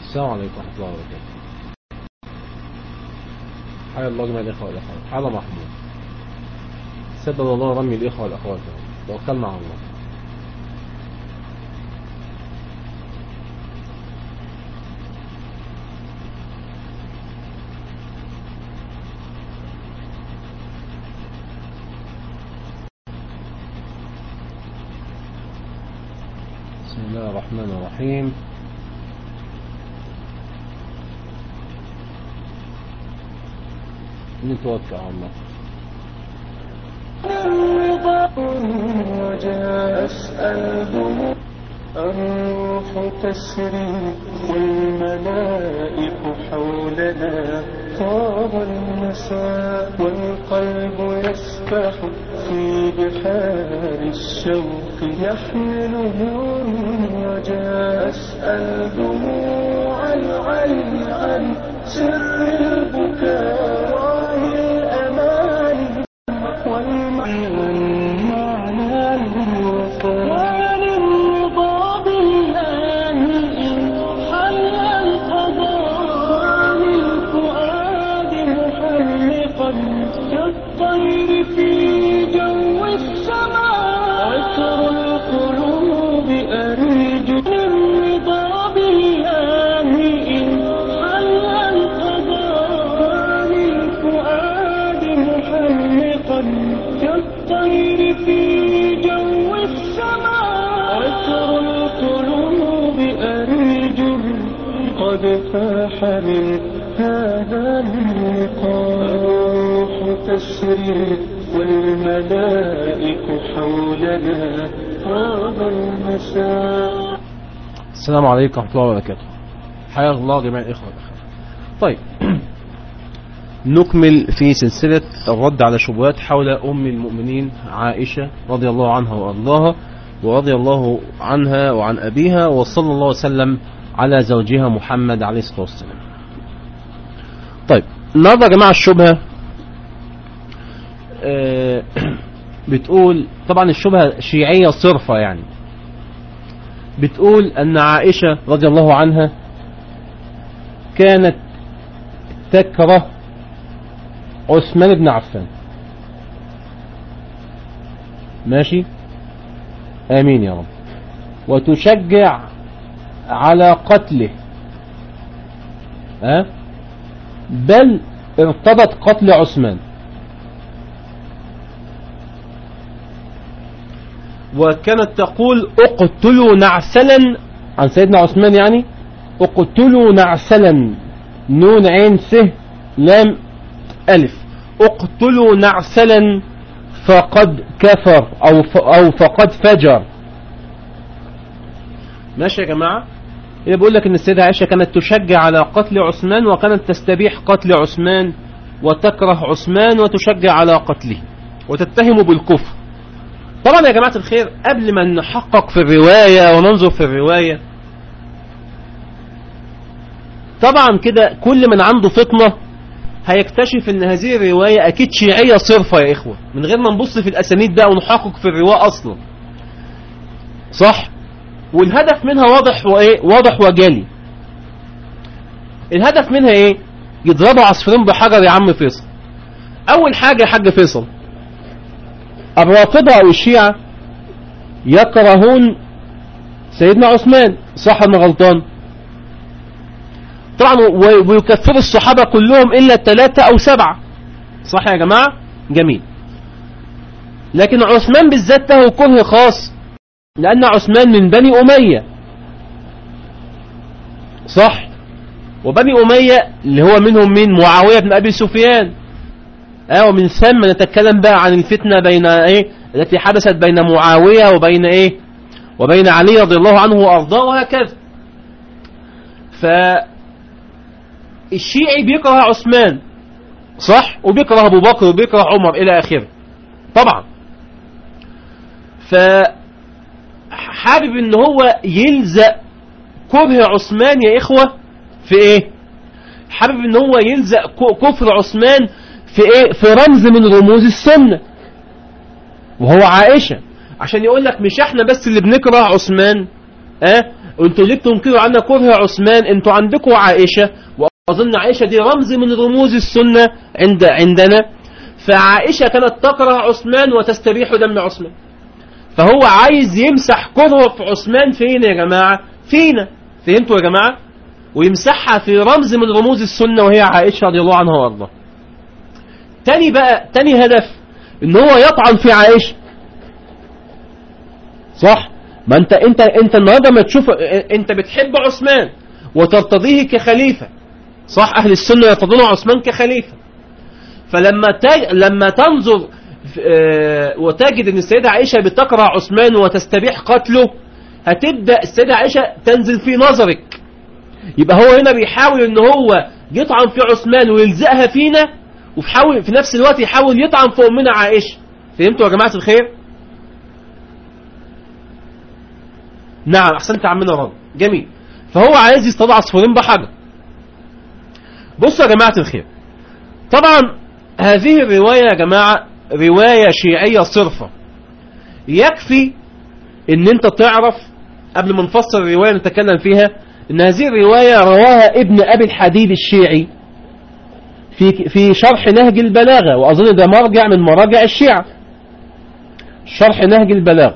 السلام عليكم ورحمة الله وبركاته حيا الله جميع الإخوة والأخوات حيا الله محمود سدد الله رمي الإخوة والأخوات توكلنا على الله بسم الله الرحمن الرحيم نتوكل على الله وجاء أسأله الروح تسري والملائك حولنا طاب المساء والقلب يسبح في بحار الشوق يحمله وجاء أسأل دموع العين عن سر البكاء وعن الأمان والمعنى الوفاء وعن الرضا بالله إن حل القضاء وعن الفؤاد محلقا كالطير في جو السماء عطر القلوب أريج الرضا بالله إن حل القضاء وعن الفؤاد محلقا كالطير في جو السماء عطر القلوب أريج قد فاح من هذا اللقاء الروح تسري والملائك حولنا طاب المساء السلام عليكم ورحمة الله وبركاته حيا الله جميع الإخوة والأخوات طيب نكمل في سلسلة الرد على شبهات حول أم المؤمنين عائشة رضي الله عنها وأرضاها ورضي الله عنها وعن أبيها وصلى الله وسلم على زوجها محمد عليه الصلاة والسلام طيب النهارده يا جماعة الشبهة آه، بتقول طبعا الشبهة شيعية صرفة يعني بتقول أن عائشة رضي الله عنها كانت تكره عثمان بن عفان ماشي آمين يا رب وتشجع على قتله أه؟ بل ارتضت قتل عثمان وكانت تقول اقتلوا نعسلا عن سيدنا عثمان يعني اقتلوا نعسلا نون عين س لام ألف اقتلوا نعسلا فقد كفر أو, ف أو فقد فجر ماشي يا جماعة إذا بقول لك إن السيدة عائشة كانت تشجع على قتل عثمان وكانت تستبيح قتل عثمان وتكره عثمان وتشجع على قتله وتتهم بالكفر طبعا يا جماعة الخير قبل ما نحقق في الرواية وننظر في الرواية طبعا كده كل من عنده فطنة هيكتشف ان هذه الرواية اكيد شيعية صرفة يا اخوة من غير ما نبص في الاسانيد بقى ونحقق في الرواية اصلا صح والهدف منها واضح وايه واضح وجالي الهدف منها ايه يضربوا عصفورين بحجر يا عم فيصل اول حاجة يا حاج فيصل الرافضة او الشيعة يكرهون سيدنا عثمان صح ولا غلطان طبعا ويكفر الصحابة كلهم إلا ثلاثة أو سبعة صح يا جماعة جميل لكن عثمان بالذات له كره خاص لأن عثمان من بني أمية صح وبني أمية اللي هو منهم من معاوية بن أبي سفيان اه ومن ثم نتكلم بقى عن الفتنة بين ايه التي حدثت بين معاوية وبين ايه وبين علي رضي الله عنه وارضاه وهكذا ف الشيعي بيكره عثمان صح وبيكره ابو بكر وبيكره عمر الى اخره طبعا ف حابب ان هو يلزق كره عثمان يا اخوة في ايه حابب ان هو يلزق كفر عثمان في ايه في رمز من رموز السنة وهو عائشة عشان يقول لك مش احنا بس اللي بنكره عثمان اه انتوا ليه بتنكروا عنا كره عثمان انتوا عندكم عائشة واظن عائشة دي رمز من رموز السنة عند عندنا فعائشة كانت تكره عثمان وتستريح دم عثمان فهو عايز يمسح كره في عثمان فين يا جماعة فينا فهمتوا يا جماعة ويمسحها في رمز من رموز السنة وهي عائشة رضي الله عنها وارضاها تاني بقى تاني هدف ان هو يطعن في عائشة صح ما انت انت انت النهارده ما تشوف انت بتحب عثمان وترتضيه كخليفة صح اهل السنة يرتضون عثمان كخليفة فلما تج... لما تنظر اه وتجد ان السيدة عائشة بتكره عثمان وتستبيح قتله هتبدأ السيدة عائشة تنزل في نظرك يبقى هو هنا بيحاول ان هو يطعن في عثمان ويلزقها فينا وفي حاول في نفس الوقت يحاول يطعن في امنا عائشة فهمتوا يا جماعة الخير نعم احسنت عمنا رضا جميل فهو عايز يصطاد عصفورين بحجر بصوا يا جماعة الخير طبعا هذه الرواية يا جماعة رواية شيعية صرفة يكفي ان انت تعرف قبل ما نفسر الرواية نتكلم فيها ان هذه الرواية رواها ابن ابي الحديد الشيعي في في شرح نهج البلاغة واظن ده مرجع من مراجع الشيعة شرح نهج البلاغة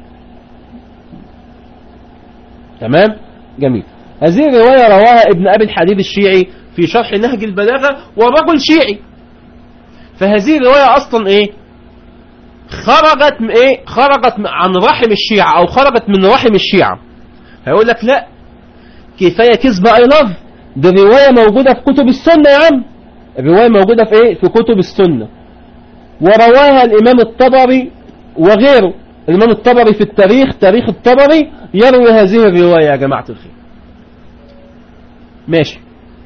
تمام جميل هذه الرواية رواها ابن ابي الحديد الشيعي في شرح نهج البلاغة ورجل شيعي فهذه الرواية اصلا ايه خرجت من ايه خرجت عن رحم الشيعة او خرجت من رحم الشيعة هيقول لك لا كفاية كذب اي لاف دي رواية موجودة في كتب السنة يا عم الرواية موجودة في ايه في كتب السنة ورواها الامام الطبري وغيره الامام الطبري في التاريخ تاريخ الطبري يروي هذه الرواية يا جماعة الخير ماشي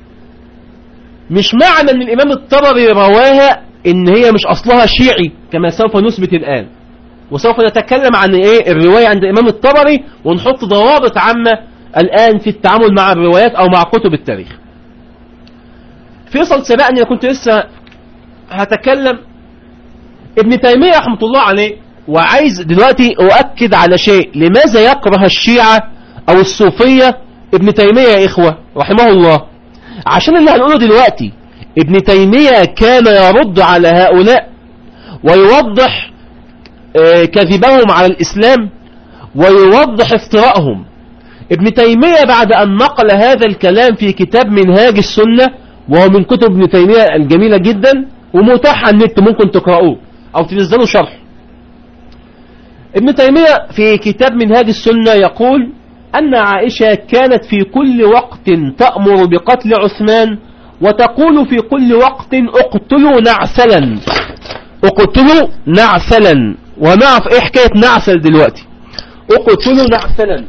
مش معنى ان الامام الطبري رواها ان هي مش اصلها شيعي كما سوف نثبت الان وسوف نتكلم عن ايه الرواية عند الامام الطبري ونحط ضوابط عامة الان في التعامل مع الروايات او مع كتب التاريخ فيصل سبقني كنت لسه هتكلم ابن تيمية رحمة الله عليه وعايز دلوقتي أؤكد على شيء لماذا يكره الشيعة أو الصوفية ابن تيمية يا إخوة رحمه الله عشان اللي هنقوله دلوقتي ابن تيمية كان يرد على هؤلاء ويوضح كذبهم على الإسلام ويوضح افتراءهم ابن تيمية بعد أن نقل هذا الكلام في كتاب منهاج السنة وهو من كتب ابن تيمية الجميلة جدا ومتاح على النت ممكن تقرأوه أو تنزلوا شرح ابن تيمية في كتاب منهاج السنة يقول أن عائشة كانت في كل وقت تأمر بقتل عثمان وتقول في كل وقت اقتلوا نعسلا اقتلوا نعسلا ونعرف ايه حكاية نعسل دلوقتي اقتلوا نعسلا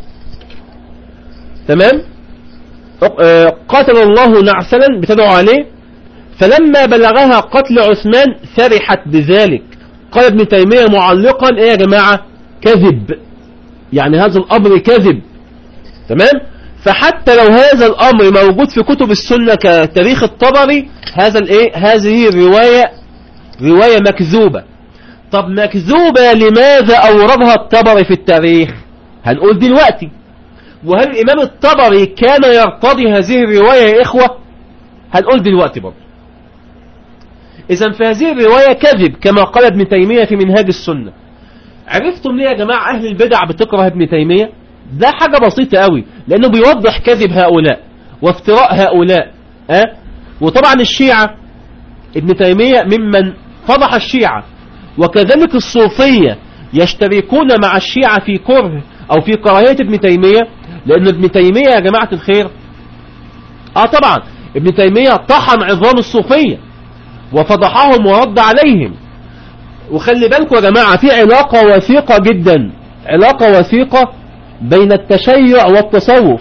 تمام قتل الله نعسلا بتدعو عليه فلما بلغها قتل عثمان فرحت بذلك قال ابن تيمية معلقا ايه يا جماعة كذب يعني هذا الامر كذب تمام فحتى لو هذا الامر موجود في كتب السنة كتاريخ الطبري هذا الايه هذه الرواية رواية مكذوبة طب مكذوبة لماذا اوردها الطبري في التاريخ هنقول دلوقتي وهل الامام الطبري كان يرتضي هذه الرواية يا اخوة هنقول دلوقتي برضه إذا فهذه الرواية كذب كما قال ابن تيمية في منهاج السنة عرفتم ليه يا جماعة أهل البدع بتكره ابن تيمية ده حاجة بسيطة قوي لأنه بيوضح كذب هؤلاء وافتراء هؤلاء أه؟ وطبعا الشيعة ابن تيمية ممن فضح الشيعة وكذلك الصوفية يشتركون مع الشيعة في كره أو في كراهية ابن تيمية لأن ابن تيمية يا جماعة الخير آه طبعا ابن تيمية طحن عظام الصوفية وفضحهم ورد عليهم وخلي بالكم يا جماعة في علاقة وثيقة جدا علاقة وثيقة بين التشيع والتصوف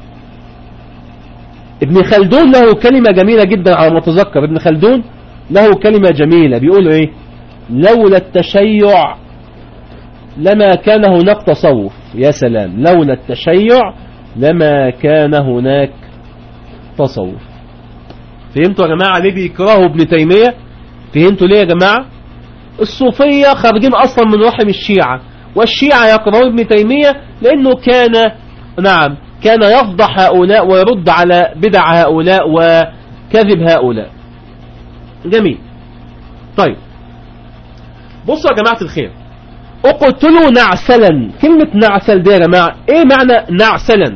ابن خلدون له كلمة جميلة جدا على ما اتذكر ابن خلدون له كلمة جميلة بيقول ايه لولا التشيع لما كان هناك تصوف يا سلام لولا التشيع لما كان هناك تصوف فهمتوا يا جماعة ليه بيكرهوا ابن تيمية فهمتوا ليه يا جماعة الصوفية خارجين أصلا من رحم الشيعة والشيعة يكرهون ابن تيمية لأنه كان نعم كان يفضح هؤلاء ويرد على بدع هؤلاء وكذب هؤلاء جميل طيب بصوا يا جماعة الخير اقتلوا نعسلا كلمة نعسل دي يا جماعة ايه معنى نعسلا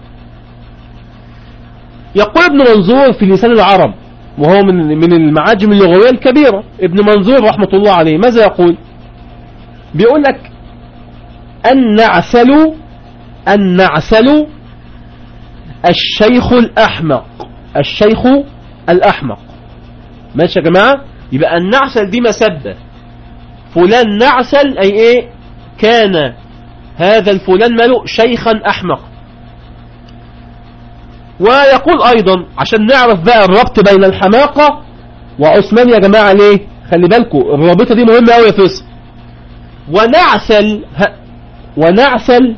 يقول ابن منظور في لسان العرب وهو من من المعاجم اللغوية الكبيرة ابن منظور رحمة الله عليه ماذا يقول بيقول لك النعسل النعسل الشيخ الأحمق الشيخ الأحمق ماشي يا جماعة يبقى النعسل دي مسبة فلان نعسل أي إيه كان هذا الفلان ماله شيخا أحمق ويقول أيضا عشان نعرف بقى الربط بين الحماقة وعثمان يا جماعة ليه خلي بالكم الرابطة دي مهمة أوي يا فيصل ونعسل ونعسل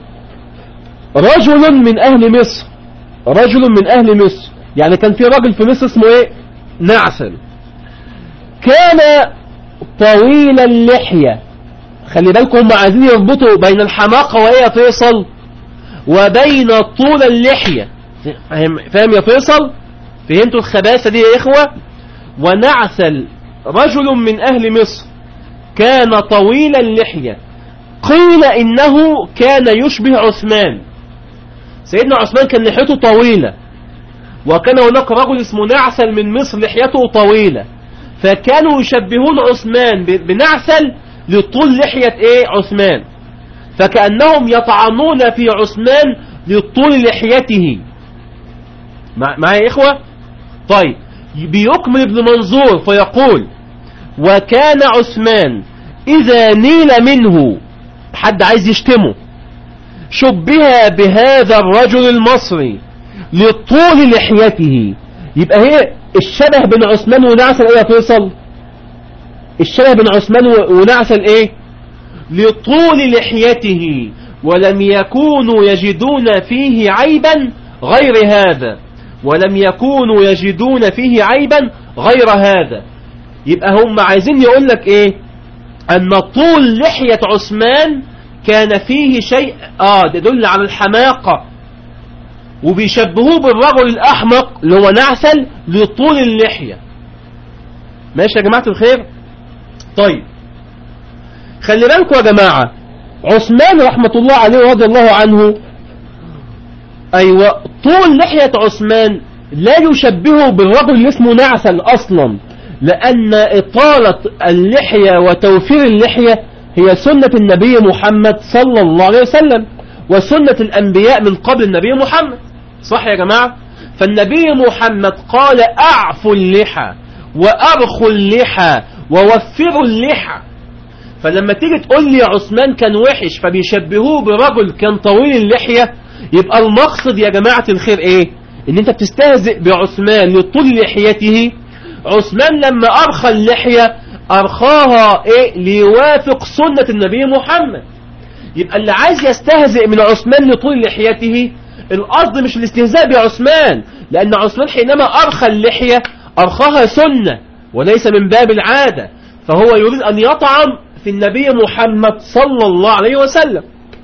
رجل من أهل مصر رجل من أهل مصر يعني كان في راجل في مصر اسمه ايه نعسل كان طويل اللحية خلي بالكم هم عايزين يربطوا بين الحماقة وإيه يا فيصل وبين طول اللحية فاهم, فاهم يا فيصل فهمتوا الخباثة دي يا إخوة ونعسل رجل من أهل مصر كان طويل اللحية قيل إنه كان يشبه عثمان سيدنا عثمان كان لحيته طويلة وكان هناك رجل اسمه نعسل من مصر لحيته طويلة فكانوا يشبهون عثمان بنعسل لطول لحية ايه عثمان فكأنهم يطعنون في عثمان لطول لحيته معايا يا إخوة طيب بيكمل ابن منظور فيقول وكان عثمان إذا نيل منه حد عايز يشتمه شبه بهذا الرجل المصري لطول لحيته يبقى هي الشبه بين عثمان ونعسل ايه يا فيصل الشبه بين عثمان ونعسل ايه لطول لحيته ولم يكونوا يجدون فيه عيبا غير هذا ولم يكونوا يجدون فيه عيبا غير هذا يبقى هم عايزين يقول لك ايه ان طول لحية عثمان كان فيه شيء اه يدل على الحماقة وبيشبهوه بالرجل الأحمق اللي هو نعسل لطول اللحية ماشي يا جماعة الخير طيب خلي بالكم يا جماعة عثمان رحمة الله عليه رضي الله عنه أيوة طول لحية عثمان لا يشبهه بالرجل اللي اسمه نعسل أصلا لأن إطالة اللحية وتوفير اللحية هي سنة النبي محمد صلى الله عليه وسلم وسنة الأنبياء من قبل النبي محمد صح يا جماعة فالنبي محمد قال أعفوا اللحى وأرخوا اللحى ووفروا اللحى فلما تيجي تقول لي عثمان كان وحش فبيشبهوه برجل كان طويل اللحية يبقى المقصد يا جماعة الخير ايه ان انت بتستهزئ بعثمان لطول لحيته عثمان لما ارخى اللحية ارخاها ايه ليوافق سنة النبي محمد يبقى اللي عايز يستهزئ من عثمان لطول لحيته القصد مش الاستهزاء بعثمان لأن عثمان حينما أرخى اللحية أرخاها سنة وليس من باب العادة فهو يريد أن يطعن في النبي محمد صلى الله عليه وسلم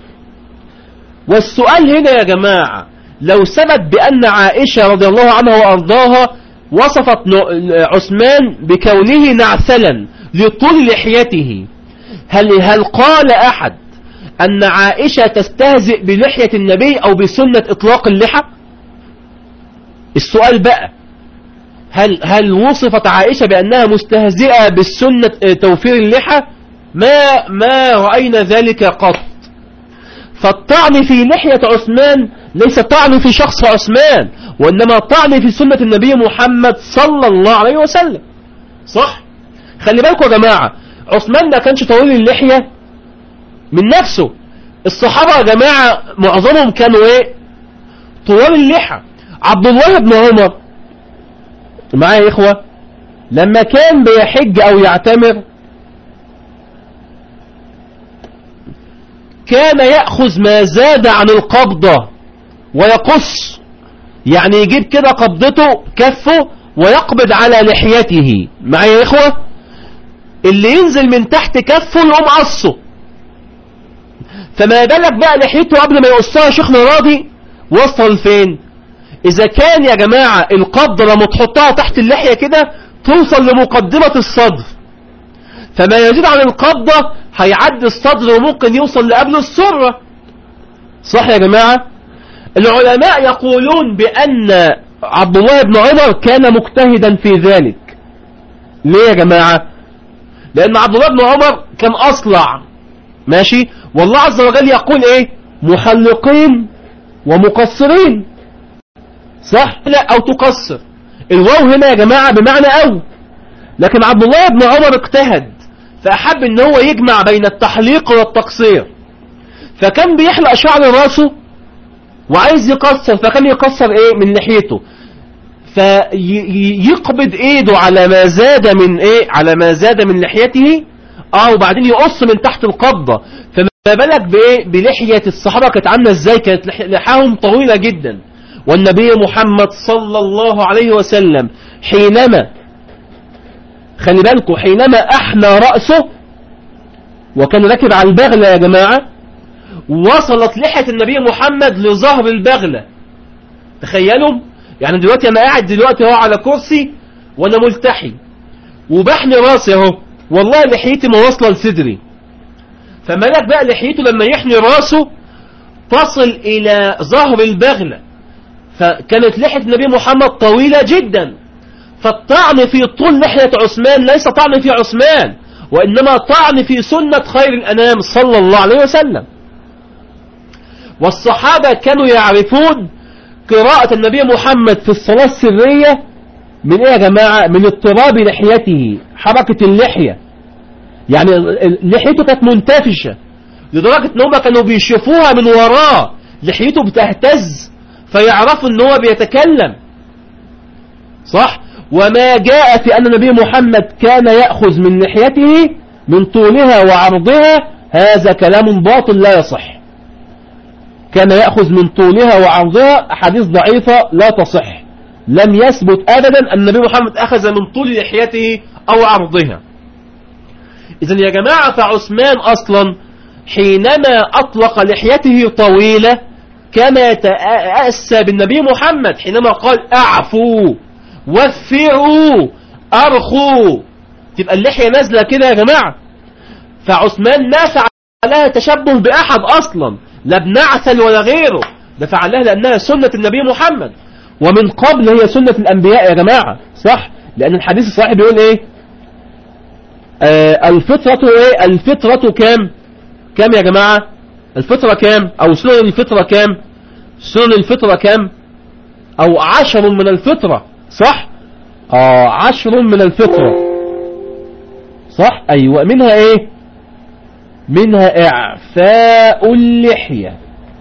والسؤال هنا يا جماعة لو ثبت بأن عائشة رضي الله عنها وأرضاها وصفت عثمان بكونه نعسلا لطول لحيته هل, هل قال أحد أن عائشة تستهزئ بلحية النبي أو بسنة إطلاق اللحى السؤال بقى هل, هل وصفت عائشة بأنها مستهزئة بالسنة توفير اللحى ما, ما رأينا ذلك قط فالطعن في لحية عثمان ليس طعن في شخص عثمان وإنما طعن في سنة النبي محمد صلى الله عليه وسلم صح خلي بالكم يا جماعة عثمان ما كانش طويل اللحية من نفسه الصحابة يا جماعة معظمهم كانوا ايه طوال اللحى عبد الله بن عمر معايا يا اخوة لما كان بيحج او يعتمر كان يأخذ ما زاد عن القبضة ويقص يعني يجيب كده قبضته كفه ويقبض على لحيته معايا يا اخوة اللي ينزل من تحت كفه يقوم قصه فما بالك بقى لحيته قبل ما يقصها شيخنا راضي وصل فين اذا كان يا جماعة القبضة لما تحطها تحت اللحية كده توصل لمقدمة الصدر فما يزيد عن القبضة هيعدي الصدر وممكن يوصل لقبل السرة صح يا جماعة العلماء يقولون بأن عبد الله بن عمر كان مجتهدا في ذلك ليه يا جماعة لأن عبد الله بن عمر كان أصلع ماشي والله عز وجل يقول ايه محلقين ومقصرين صح لا او تقصر الواو هنا يا جماعة بمعنى او لكن عبد الله بن عمر اجتهد فأحب ان هو يجمع بين التحليق والتقصير فكان بيحلق شعر راسه وعايز يقصر فكان يقصر ايه من لحيته فيقبض ايده على ما زاد من ايه على ما زاد من لحيته اه وبعدين يقص من تحت القبضة فما بالك بايه بلحية الصحابة كانت عاملة ازاي كانت لحاهم طويلة جدا والنبي محمد صلى الله عليه وسلم حينما خلي بالكم حينما احنى رأسه وكان راكب على البغلة يا جماعة وصلت لحية النبي محمد لظهر البغلة تخيلوا يعني دلوقتي انا قاعد دلوقتي اهو على كرسي وانا ملتحي وبحني راسي اهو والله لحيتي ما واصله لصدري فمالك بقى لحيته لما يحني راسه تصل الى ظهر البغلة فكانت لحية النبي محمد طويلة جدا فالطعن في طول لحية عثمان ليس طعن في عثمان وإنما طعن في سنة خير الأنام صلى الله عليه وسلم والصحابة كانوا يعرفون قراءة النبي محمد في الصلاة السرية من ايه يا جماعة من اضطراب لحيته حركة اللحية يعني لحيته كانت منتفشة لدرجة ان هم كانوا بيشوفوها من وراه لحيته بتهتز فيعرفوا ان هو بيتكلم صح وما جاء في ان النبي محمد كان يأخذ من لحيته من طولها وعرضها هذا كلام باطل لا يصح كان يأخذ من طولها وعرضها أحاديث ضعيفة لا تصح لم يثبت أبدا أن النبي محمد أخذ من طول لحيته أو عرضها إذا يا جماعة فعثمان أصلا حينما أطلق لحيته طويلة كما يتأسى بالنبي محمد حينما قال أعفوا وفروا أرخوا تبقى اللحية نازلة كده يا جماعة فعثمان ما فعلها تشبه بأحد أصلا لا ابن عسل ولا غيره ده فعلها لأنها سنة النبي محمد ومن قبل هي سنة الأنبياء يا جماعة صح لأن الحديث الصحيح بيقول إيه آه الفطرة إيه الفطرة كام كام يا جماعة الفطرة كام أو سنن الفطرة كام سنن الفطرة كام أو عشر من الفطرة صح آه عشر من الفطرة صح أيوة منها إيه منها إعفاء اللحية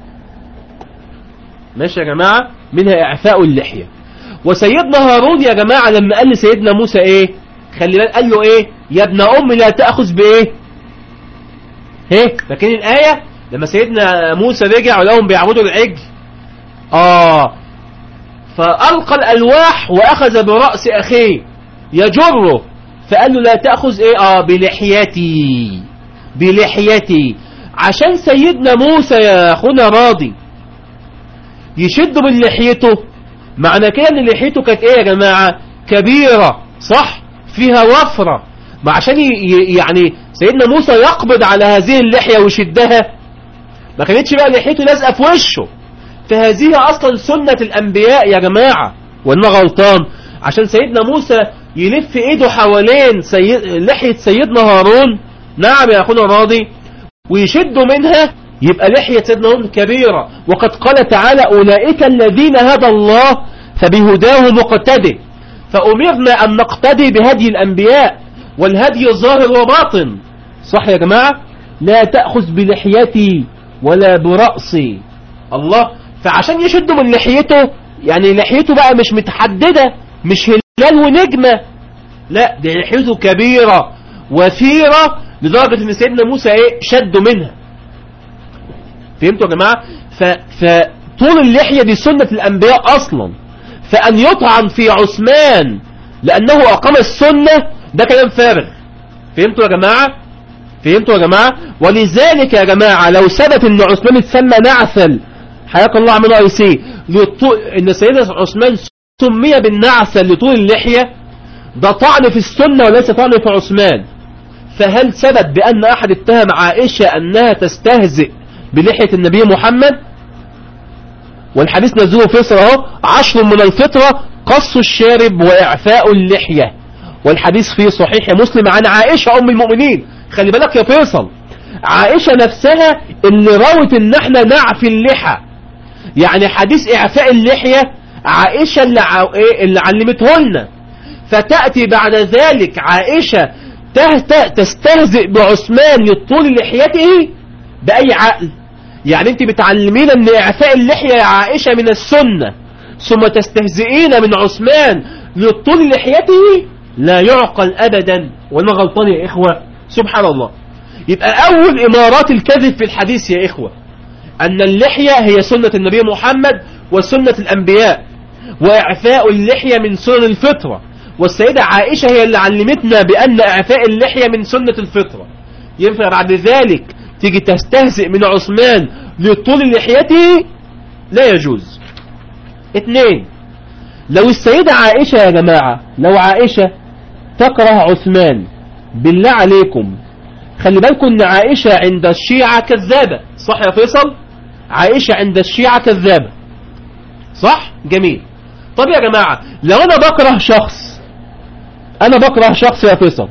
ماشي يا جماعة منها إعفاء اللحية وسيدنا هارون يا جماعة لما قال لسيدنا موسى إيه خلي بالك قال له إيه يا ابن أم لا تأخذ بإيه ايه لكن الآية لما سيدنا موسى رجع ولهم بيعبدوا العجل آه فألقى الألواح وأخذ برأس أخيه يجره فقال له لا تأخذ إيه آه بلحيتي بلحيتي عشان سيدنا موسى يا أخونا راضي يشد من لحيته معنى كده ان لحيته كانت ايه يا جماعة كبيرة صح فيها وفرة ما عشان يعني سيدنا موسى يقبض على هذه اللحية ويشدها ما كانتش بقى لحيته لازقة في وشه فهذه اصلا سنة الانبياء يا جماعة وانا غلطان عشان سيدنا موسى يلف ايده حوالين سيد لحية سيدنا هارون نعم يا اخونا راضي ويشدوا منها يبقى لحية سيدنا هارون كبيرة وقد قال تعالى أولئك الذين هدى الله فبهداه مقتدي فأمرنا أن نقتدي بهدي الأنبياء والهدي ظاهر وباطن صح يا جماعة لا تأخذ بلحيتي ولا برأسي الله فعشان يشدوا من لحيته يعني لحيته بقى مش متحددة مش هلال ونجمة لا دي لحيته كبيرة وثيرة لدرجة ان سيدنا موسى ايه شدوا منها فهمتوا يا جماعة فطول اللحية دي سنة الأنبياء أصلا فأن يطعن في عثمان لأنه أقام السنة ده كلام فارغ فهمتوا يا جماعة فهمتوا يا جماعة ولذلك يا جماعة لو ثبت أن عثمان اتسمى نعسل حياك الله عملوا اي سي لطو... ان سيدنا عثمان سمي بالنعسة لطول اللحية ده طعن في السنة وليس طعن في عثمان فهل ثبت بأن أحد اتهم عائشة أنها تستهزئ بلحية النبي محمد والحديث نزله فيصل اهو عشر من الفطرة قص الشارب وإعفاء اللحية والحديث في صحيح مسلم عن عائشة أم المؤمنين خلي بالك يا فيصل عائشة نفسها اللي روت ان احنا نعفي اللحى يعني حديث إعفاء اللحية عائشة اللي, ع... اللي علمته لنا فتأتي بعد ذلك عائشة تهت... تستهزئ بعثمان لطول لحيته بأي عقل يعني انت بتعلمين ان اعفاء اللحية يا عائشة من السنة ثم تستهزئين من عثمان لطول لحيته لا يعقل ابدا وانا غلطان يا اخوة سبحان الله يبقى اول امارات الكذب في الحديث يا اخوة ان اللحية هي سنة النبي محمد وسنة الانبياء واعفاء اللحية من سنن الفطرة والسيدة عائشة هي اللي علمتنا بان اعفاء اللحية من سنة الفطرة ينفع بعد ذلك تيجي تستهزئ من عثمان لطول لحيته لا يجوز اثنين لو السيدة عائشة يا جماعة لو عائشة تكره عثمان بالله عليكم خلي بالكم ان عائشة عند الشيعة كذابة صح يا فيصل عائشة عند الشيعة كذابة صح جميل طب يا جماعة لو انا بكره شخص انا بكره شخص يا فيصل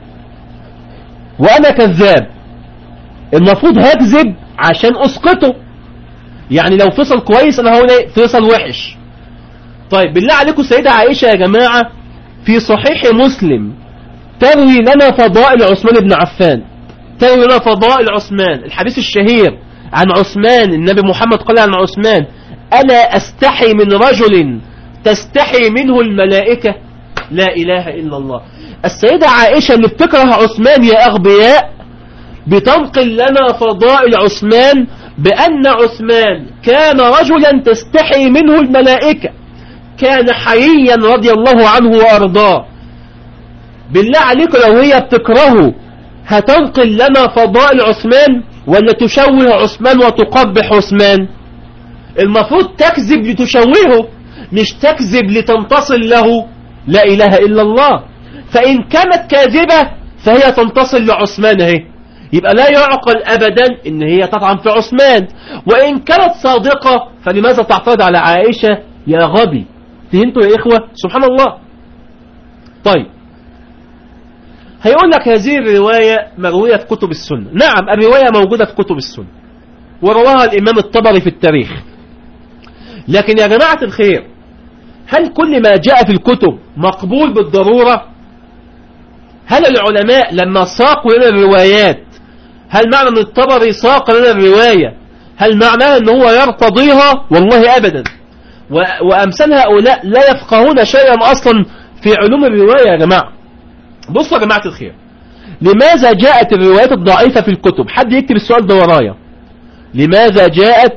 وانا كذاب المفروض هكذب عشان اسقطه يعني لو فيصل كويس انا هقول ايه فيصل وحش طيب بالله عليكم السيدة عائشة يا جماعة في صحيح مسلم تروي لنا فضائل عثمان بن عفان تروي لنا فضائل عثمان الحديث الشهير عن عثمان النبي محمد قال عن عثمان ألا أستحي من رجل تستحي منه الملائكة لا إله إلا الله السيدة عائشة اللي بتكره عثمان يا أغبياء بتنقل لنا فضائل عثمان بأن عثمان كان رجلا تستحي منه الملائكة كان حييا رضي الله عنه وأرضاه بالله عليكم لو هي بتكرهه هتنقل لنا فضائل عثمان ولا تشوه عثمان وتقبح عثمان المفروض تكذب لتشوهه مش تكذب لتنتصل له لا إله إلا الله فإن كانت كاذبة فهي تنتصل لعثمان اهي يبقى لا يعقل أبدا إن هي تطعن في عثمان وإن كانت صادقة فلماذا تعترض على عائشة يا غبي فهمتوا يا إخوة سبحان الله طيب هيقول لك هذه الرواية مروية في كتب السنة نعم الرواية موجودة في كتب السنة ورواها الإمام الطبري في التاريخ لكن يا جماعة الخير هل كل ما جاء في الكتب مقبول بالضرورة هل العلماء لما ساقوا لنا الروايات هل معنى ان الطبري ساق لنا الرواية هل معناه ان هو يرتضيها والله ابدا وامثال هؤلاء لا يفقهون شيئا اصلا في علوم الرواية يا جماعة بصوا يا جماعة الخير لماذا جاءت الروايات الضعيفة في الكتب حد يكتب السؤال ده ورايا لماذا جاءت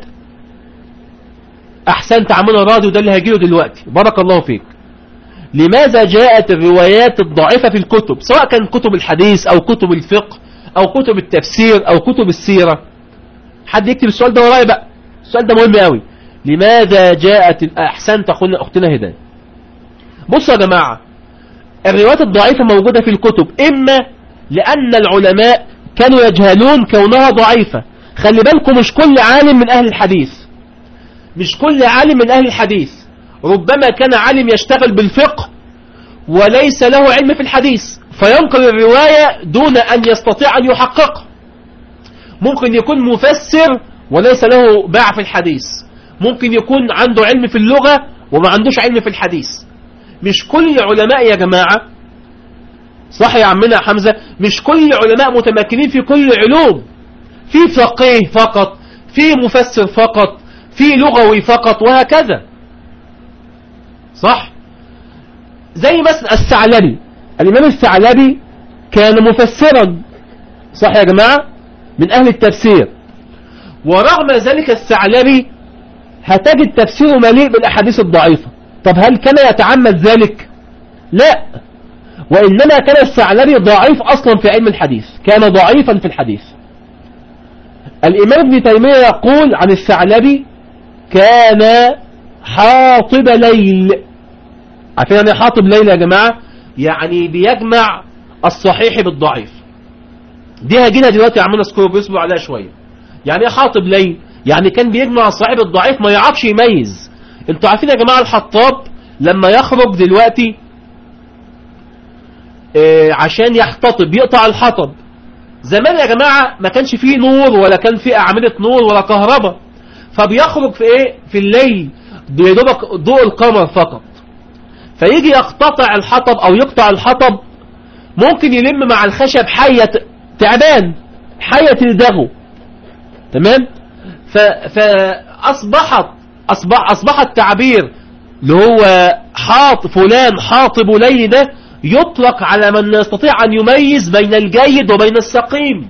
احسنت عملنا راديو ده اللي هيجيله دلوقتي بارك الله فيك لماذا جاءت الروايات الضعيفة في الكتب سواء كان كتب الحديث او كتب الفقه او كتب التفسير او كتب السيرة حد يكتب السؤال ده ورايا بقى السؤال ده مهم قوي لماذا جاءت احسنت اخونا اختنا هداية بصوا يا جماعة الروايات الضعيفة موجودة في الكتب اما لان العلماء كانوا يجهلون كونها ضعيفة خلي بالكم مش كل عالم من اهل الحديث مش كل عالم من اهل الحديث ربما كان عالم يشتغل بالفقه وليس له علم في الحديث فينقل الرواية دون أن يستطيع أن يحقق ممكن يكون مفسر وليس له باع في الحديث ممكن يكون عنده علم في اللغة وما عندوش علم في الحديث مش كل علماء يا جماعة صح يا عمنا حمزة مش كل علماء متمكنين في كل العلوم في فقيه فقط في مفسر فقط في لغوي فقط وهكذا صح زي مثلا الثعلبي الإمام الثعلبي كان مفسرا صح يا جماعة من أهل التفسير ورغم ذلك الثعلبي هتجد تفسيره مليء بالأحاديث الضعيفة طب هل كان يتعمد ذلك لا وإنما كان الثعلبي ضعيف أصلا في علم الحديث كان ضعيفا في الحديث الإمام ابن تيمية يقول عن الثعلبي كان حاطب ليل عارفين يعني حاطب ليل يا جماعة يعني بيجمع الصحيح بالضعيف دي هجينا دلوقتي يا عمنا سكور بيصبروا عليها شوية يعني ايه حاطب ليل يعني كان بيجمع الصحيح بالضعيف ما يعرفش يميز انتوا عارفين يا جماعة الحطاب لما يخرج دلوقتي اه عشان يحتطب يقطع الحطب زمان يا جماعة ما كانش فيه نور ولا كان فيه أعمدة نور ولا كهرباء فبيخرج في ايه في الليل بيدوبك ضوء القمر فقط فيجي يقتطع الحطب او يقطع الحطب ممكن يلم مع الخشب حية تعبان حية تلدغه تمام فأصبحت أصبح, أصبح التعبير اللي هو حاط فلان حاطب ليل ده يطلق على من يستطيع أن يميز بين الجيد وبين السقيم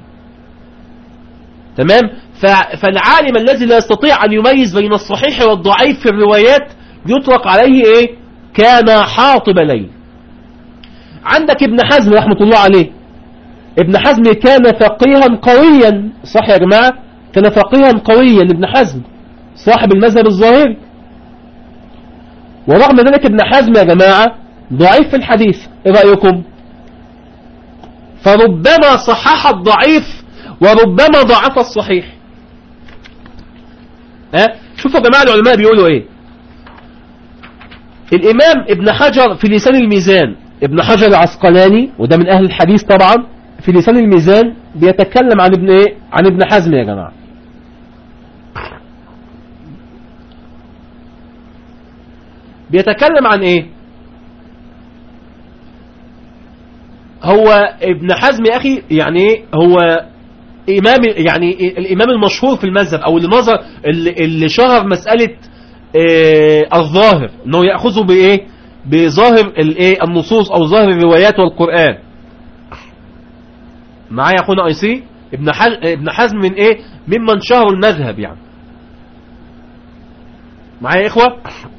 تمام فالعالم الذي لا يستطيع أن يميز بين الصحيح والضعيف في الروايات يطلق عليه إيه كان حاطب ليل عندك ابن حزم رحمة الله عليه ابن حزم كان فقيها قويا صح يا جماعة كان فقيها قويا ابن حزم صاحب المذهب الظاهري ورغم ذلك ابن حزم يا جماعة ضعيف في الحديث ايه رأيكم فربما صحح الضعيف وربما ضعف الصحيح ها أه؟ شوفوا يا جماعة العلماء بيقولوا ايه الامام ابن حجر في لسان الميزان ابن حجر العسقلاني وده من اهل الحديث طبعا في لسان الميزان بيتكلم عن ابن ايه عن ابن حزم يا جماعة بيتكلم عن ايه هو ابن حزم يا اخي يعني ايه هو امام يعني الامام المشهور في المذهب او اللي نظر اللي, اللي شهر مسألة إيه الظاهر انه يأخذه بايه بظاهر الايه النصوص او ظاهر الروايات والقرآن معايا اخونا اي سي ابن حزم ابن حزم من ايه ممن شهر المذهب يعني معايا يا اخوه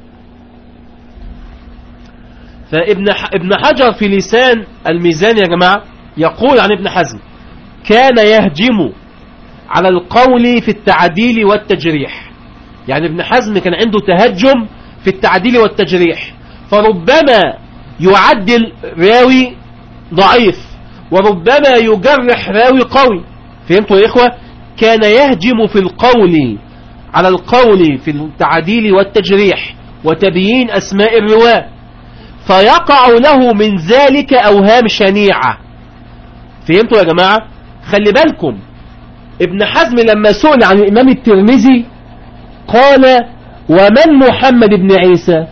فابن ابن حجر في لسان الميزان يا جماعه يقول عن ابن حزم كان يهجم على القول في التعديل والتجريح يعني ابن حزم كان عنده تهجم في التعديل والتجريح فربما يعدل راوي ضعيف وربما يجرح راوي قوي فهمتوا يا إخوة كان يهجم في القول على القول في التعديل والتجريح وتبيين أسماء الرواة فيقع له من ذلك أوهام شنيعة فهمتوا يا جماعة خلي بالكم ابن حزم لما سئل عن الإمام الترمذي قال ومن محمد بن عيسى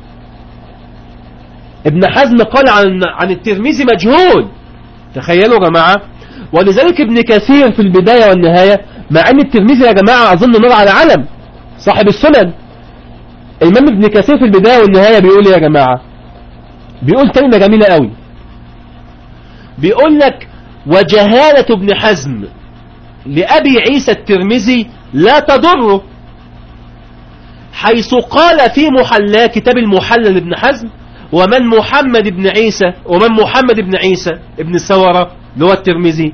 ابن حزم قال عن عن الترمذي مجهول تخيلوا يا جماعة ولذلك ابن كثير في البداية والنهاية مع ان الترمذي يا جماعة اظن نور على علم صاحب السنن الامام ابن كثير في البداية والنهاية بيقول يا جماعة بيقول كلمة جميلة قوي بيقول لك وجهالة ابن حزم لأبي عيسى الترمذي لا تضره حيث قال في محلى كتاب المحلى لابن حزم ومن محمد بن عيسى ومن محمد بن عيسى ابن السورة اللي هو الترمذي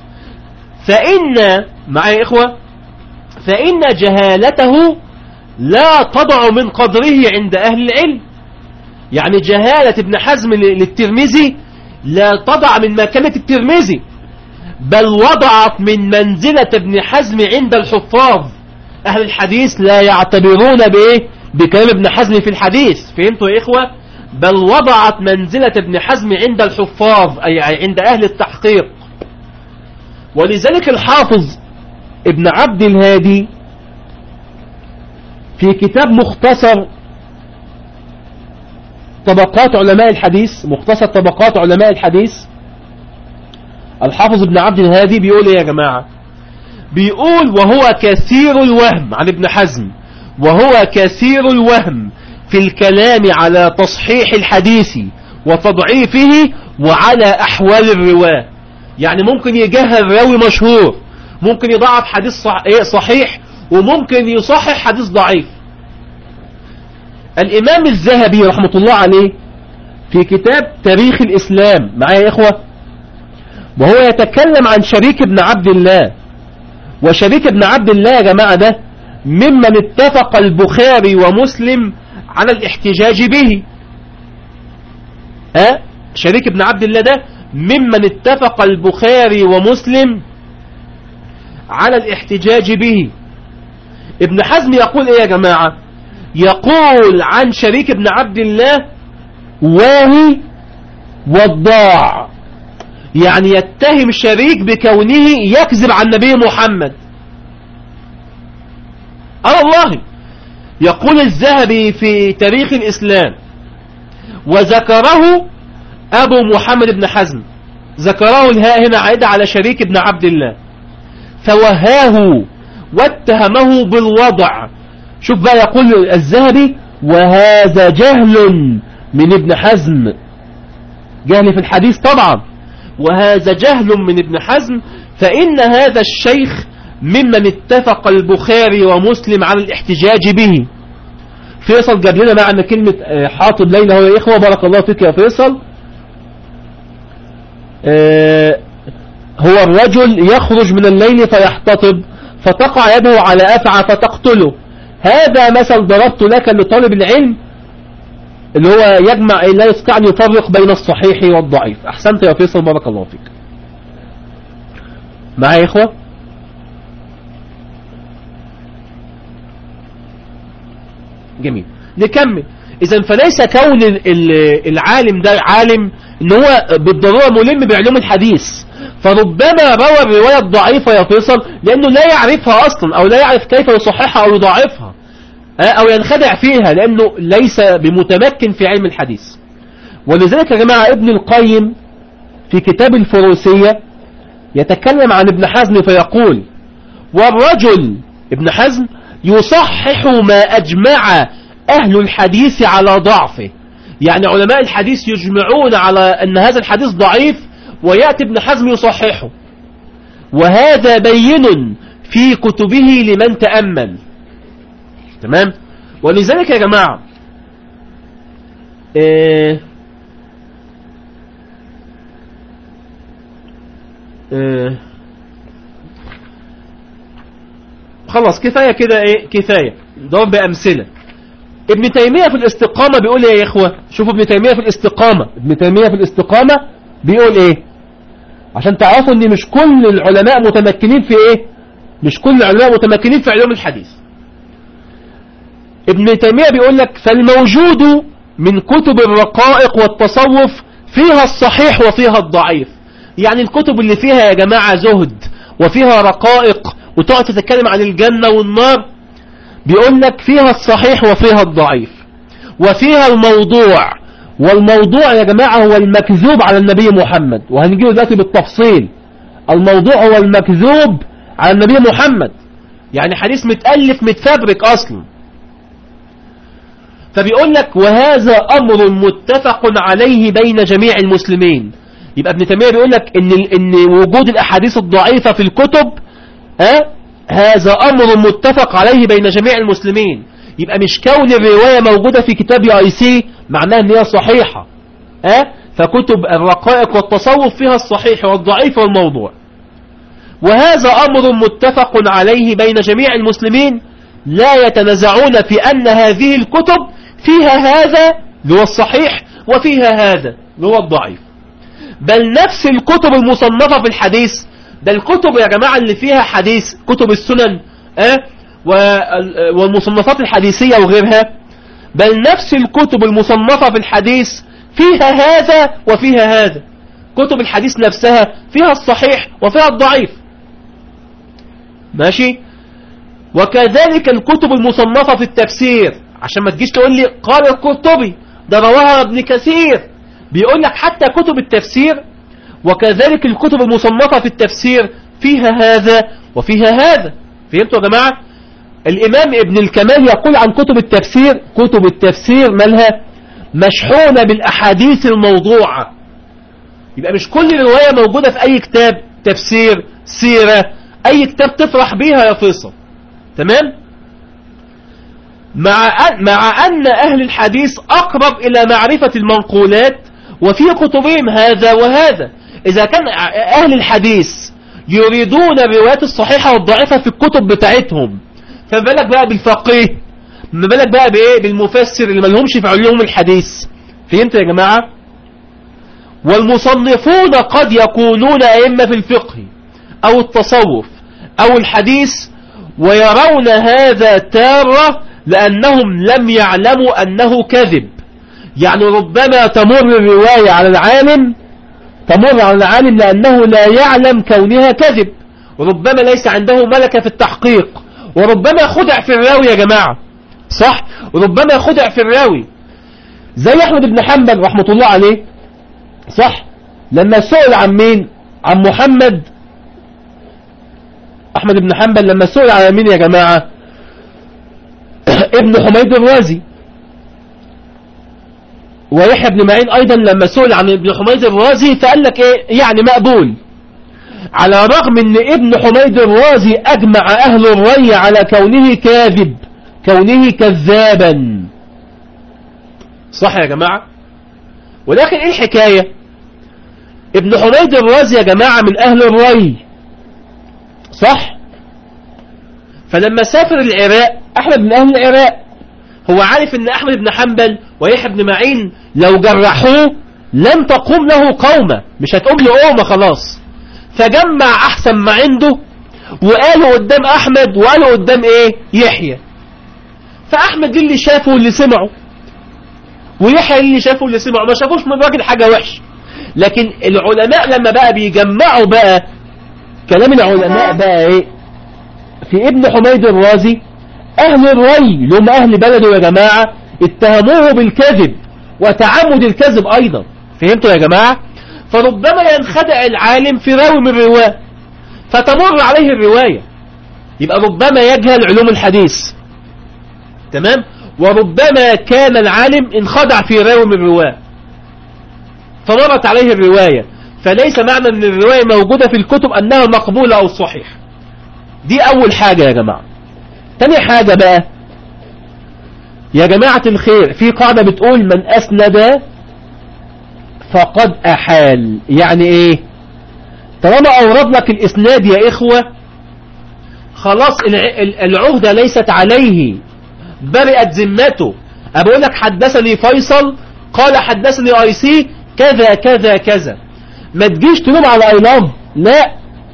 فإن معايا إخوة فإن جهالته لا تضع من قدره عند أهل العلم يعني جهالة ابن حزم للترمذي لا تضع من مكانة الترمذي بل وضعت من منزلة ابن حزم عند الحفاظ أهل الحديث لا يعتبرون بإيه بكلام ابن حزم في الحديث فهمتوا يا إخوة بل وضعت منزلة ابن حزم عند الحفاظ أي عند أهل التحقيق ولذلك الحافظ ابن عبد الهادي في كتاب مختصر طبقات علماء الحديث مختصر طبقات علماء الحديث الحافظ ابن عبد الهادي بيقول ايه يا جماعة بيقول وهو كثير الوهم عن ابن حزم وهو كثير الوهم في الكلام على تصحيح الحديث وتضعيفه وعلى أحوال الرواة يعني ممكن يجهل راوي مشهور ممكن يضعف حديث صحيح وممكن يصحح حديث ضعيف الإمام الذهبي رحمة الله عليه في كتاب تاريخ الإسلام معايا يا إخوة وهو يتكلم عن شريك ابن عبد الله وشريك ابن عبد الله يا جماعة ده ممن اتفق البخاري ومسلم على الاحتجاج به أه؟ شريك ابن عبد الله ده ممن اتفق البخاري ومسلم على الاحتجاج به ابن حزم يقول ايه يا جماعة يقول عن شريك ابن عبد الله واهي والضاع يعني يتهم شريك بكونه يكذب عن نبي محمد على الله يقول الذهبي في تاريخ الإسلام وذكره أبو محمد بن حزم ذكره الهاء هنا عائدة على شريك ابن عبد الله فوهاه واتهمه بالوضع شوف بقى يقول الذهبي وهذا جهل من ابن حزم جهل في الحديث طبعا وهذا جهل من ابن حزم فإن هذا الشيخ ممن اتفق البخاري ومسلم على الاحتجاج به فيصل جاب لنا معنى كلمة حاطب ليلة هو يا إخوة بارك الله فيك يا فيصل هو الرجل يخرج من الليل فيحتطب فتقع يده على أفعى فتقتله هذا مثل ضربت لك لطالب العلم اللي هو يجمع لا يستطيع أن يفرق بين الصحيح والضعيف أحسنت يا فيصل بارك الله فيك معايا يا إخوة جميل نكمل إذا فليس كون العالم ده عالم ان هو بالضرورة ملم بعلوم الحديث فربما روى الرواية الضعيفة يا فيصل لأنه لا يعرفها أصلا أو لا يعرف كيف يصححها أو يضاعفها أو ينخدع فيها لأنه ليس بمتمكن في علم الحديث ولذلك يا جماعة ابن القيم في كتاب الفروسية يتكلم عن ابن حزم فيقول والرجل ابن حزم يصحح ما أجمع أهل الحديث على ضعفه يعني علماء الحديث يجمعون على أن هذا الحديث ضعيف ويأتي ابن حزم يصححه وهذا بين في كتبه لمن تأمل تمام ولذلك يا جماعة إيه إيه خلاص كفاية كده ايه كفاية ضرب بأمثلة ابن تيمية في الاستقامة بيقول ايه يا اخوة شوفوا ابن تيمية في الاستقامة ابن تيمية في الاستقامة بيقول ايه عشان تعرفوا ان مش كل العلماء متمكنين في ايه مش كل العلماء متمكنين في علوم الحديث ابن تيمية بيقول لك فالموجود من كتب الرقائق والتصوف فيها الصحيح وفيها الضعيف يعني الكتب اللي فيها يا جماعة زهد وفيها رقائق وتقعد تتكلم عن الجنة والنار بيقول لك فيها الصحيح وفيها الضعيف وفيها الموضوع والموضوع يا جماعة هو المكذوب على النبي محمد وهنجيه دلوقتي بالتفصيل الموضوع هو المكذوب على النبي محمد يعني حديث متألف متفبرك أصلا فبيقول لك وهذا أمر متفق عليه بين جميع المسلمين يبقى ابن تيمية بيقول لك إن, إن وجود الأحاديث الضعيفة في الكتب ها هذا أمر متفق عليه بين جميع المسلمين يبقى مش كون الرواية موجودة في كتاب اي سي معناها ان هي صحيحة ها فكتب الرقائق والتصوف فيها الصحيح والضعيف والموضوع وهذا أمر متفق عليه بين جميع المسلمين لا يتنازعون في أن هذه الكتب فيها هذا اللي هو الصحيح وفيها هذا اللي هو الضعيف بل نفس الكتب المصنفة في الحديث ده الكتب يا جماعة اللي فيها حديث كتب السنن أه؟ والمصنفات الحديثية وغيرها بل نفس الكتب المصنفة في الحديث فيها هذا وفيها هذا كتب الحديث نفسها فيها الصحيح وفيها الضعيف ماشي وكذلك الكتب المصنفة في التفسير عشان ما تجيش تقول لي قال القرطبي ده رواها ابن كثير بيقول لك حتى كتب التفسير وكذلك الكتب المصنفة في التفسير فيها هذا وفيها هذا فهمتوا يا جماعة الإمام ابن الكمال يقول عن كتب التفسير كتب التفسير مالها مشحونة بالأحاديث الموضوعة يبقى مش كل رواية موجودة في أي كتاب تفسير سيرة أي كتاب تفرح بيها يا فيصل تمام مع أن, مع أن أهل الحديث أقرب إلى معرفة المنقولات وفي كتبهم هذا وهذا إذا كان أهل الحديث يريدون الروايات الصحيحة والضعيفة في الكتب بتاعتهم فما بالك بقى بالفقيه ما بالك بقى بايه بالمفسر اللي ملهمش في علوم الحديث فهمت يا جماعة والمصنفون قد يكونون أئمة في الفقه أو التصوف أو الحديث ويرون هذا تارة لأنهم لم يعلموا أنه كذب يعني ربما تمر الرواية على العالم تمر على العالم لأنه لا يعلم كونها كذب وربما ليس عنده ملكة في التحقيق وربما خدع في الراوي يا جماعة صح وربما خدع في الراوي زي أحمد بن حنبل رحمة الله عليه صح لما سئل عن مين عن محمد أحمد بن حنبل لما سئل عن مين يا جماعة ابن حميد الرازي ويحيى بن معين أيضا لما سئل عن ابن حميد الرازي فقال لك إيه يعني مقبول على الرغم ان ابن حميد الرازي أجمع أهل الري على كونه كاذب كونه كذابا صح يا جماعة ولكن ايه الحكاية ابن حميد الرازي يا جماعة من أهل الري صح فلما سافر العراق أحمد من أهل العراق هو عارف ان أحمد بن حنبل ويحيى بن معين لو جرحوه لن تقوم له قومة مش هتقوم له قومة خلاص فجمع أحسن ما عنده وقاله قدام أحمد وقاله قدام إيه يحيى فأحمد دي اللي شافه واللي سمعه ويحيى اللي شافه واللي سمعه ما شافوش من الراجل حاجة وحش لكن العلماء لما بقى بيجمعوا بقى كلام العلماء بقى ايه في ابن حميد الرازي اهل الري اللي هم اهل بلده يا جماعة اتهموه بالكذب وتعمد الكذب ايضا فهمتوا يا جماعة فربما ينخدع العالم في راوي من الرواية فتمر عليه الرواية يبقى ربما يجهل علوم الحديث تمام وربما كان العالم انخدع في راوي من الرواية فمرت عليه الرواية فليس معنى ان الرواية موجودة في الكتب انها مقبولة او صحيح دي اول حاجة يا جماعة تاني حاجة بقى يا جماعة الخير في قاعدة بتقول من اسند فقد احال يعني ايه طالما اورد لك الاسناد يا اخوة خلاص العهدة ليست عليه برئت ذمته أقول لك حدثني فيصل قال حدثني اي سي كذا كذا كذا ما تجيش تلوم على اي لاف لا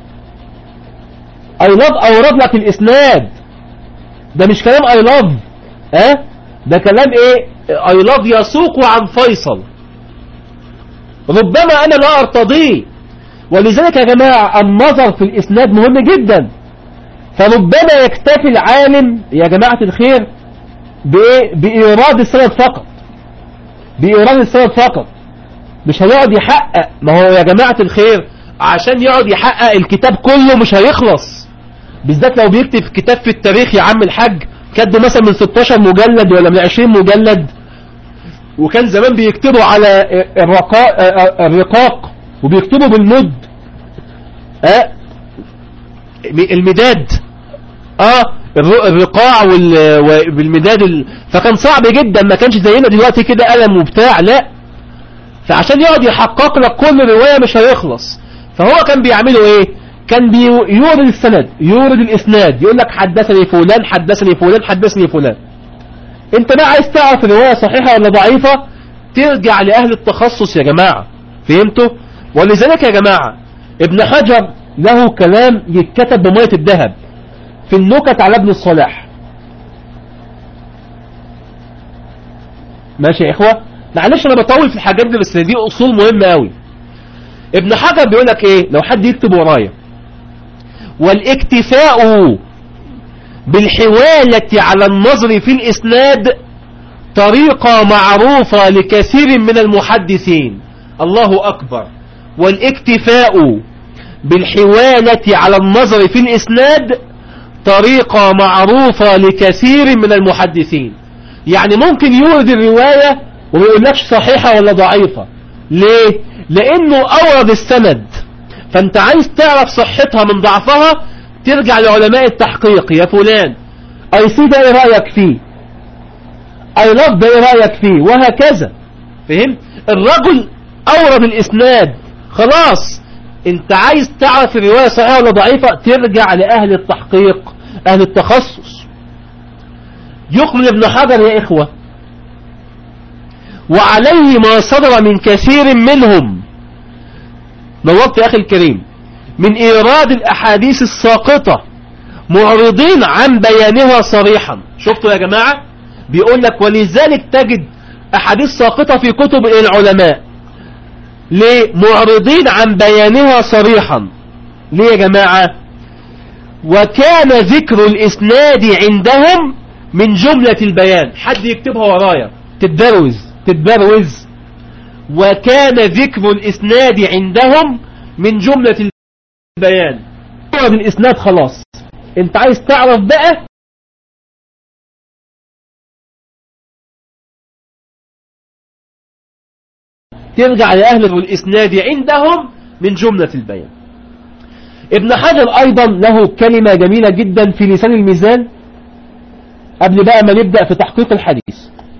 اي لاف اورد لك الاسناد ده مش كلام اي لاف اه ده كلام ايه اي لاف يسوق عن فيصل ربما انا لا ارتضيه ولذلك يا جماعة النظر في الاسناد مهم جدا فربما يكتفي العالم يا جماعة الخير بإيراد السند فقط بإيراد السند فقط مش هيقعد يحقق ما هو يا جماعة الخير عشان يقعد يحقق الكتاب كله مش هيخلص بالذات لو بيكتب كتاب في التاريخ يا عم الحاج كاتبه مثلا من 16 مجلد ولا من 20 مجلد وكان زمان بيكتبوا على الرقاق, الرقاق وبيكتبوا بالمد اه المداد اه الرقاع والمداد ال... فكان صعب جدا ما كانش زينا دلوقتي كده قلم وبتاع لا فعشان يقعد يحقق لك كل رواية مش هيخلص فهو كان بيعمله ايه كان بيورد السند يورد الاسناد يقول لك حدثني فلان حدثني فلان حدثني فلان انت بقى عايز تعرف الرواية صحيحة ولا ضعيفة ترجع لأهل التخصص يا جماعة فهمتوا ولذلك يا جماعة ابن حجر له كلام يتكتب بمية الذهب في النكت على ابن الصلاح ماشي يا إخوة معلش أنا بطول في الحاجات دي بس دي أصول مهمة قوي ابن حجر بيقول لك إيه لو حد يكتب ورايا والاكتفاء بالحوالة على النظر في الإسناد طريقة معروفة لكثير من المحدثين الله أكبر والاكتفاء بالحوالة على النظر في الإسناد طريقة معروفة لكثير من المحدثين يعني ممكن يورد الرواية وما يقولكش صحيحة ولا ضعيفة ليه؟ لأنه أورد السند فأنت عايز تعرف صحتها من ضعفها ترجع لعلماء التحقيق يا فلان أي سي ده إيه رأيك فيه أي لف ده إيه رأيك فيه وهكذا فهم؟ الرجل أورد الإسناد خلاص انت عايز تعرف الرواية صحيحة ولا ضعيفة ترجع لأهل التحقيق أهل التخصص يكمل ابن حجر يا إخوة وعليه ما صدر من كثير منهم نورت يا أخي الكريم من إيراد الأحاديث الساقطة معرضين عن بيانها صريحا شفتوا يا جماعة بيقول لك ولذلك تجد أحاديث ساقطة في كتب العلماء ليه معرضين عن بيانها صريحا ليه يا جماعة وكان ذكر الإسناد عندهم من جملة البيان حد يكتبها ورايا تتبروز تتبروز وكان ذكر الإسناد عندهم من جملة البيان تعرف الإسناد خلاص انت عايز تعرف بقى ترجع لأهل الإسناد عندهم من جملة البيان ابن حجر أيضا له كلمة جميلة جدا في لسان الميزان قبل بقى ما نبدأ في تحقيق الحديث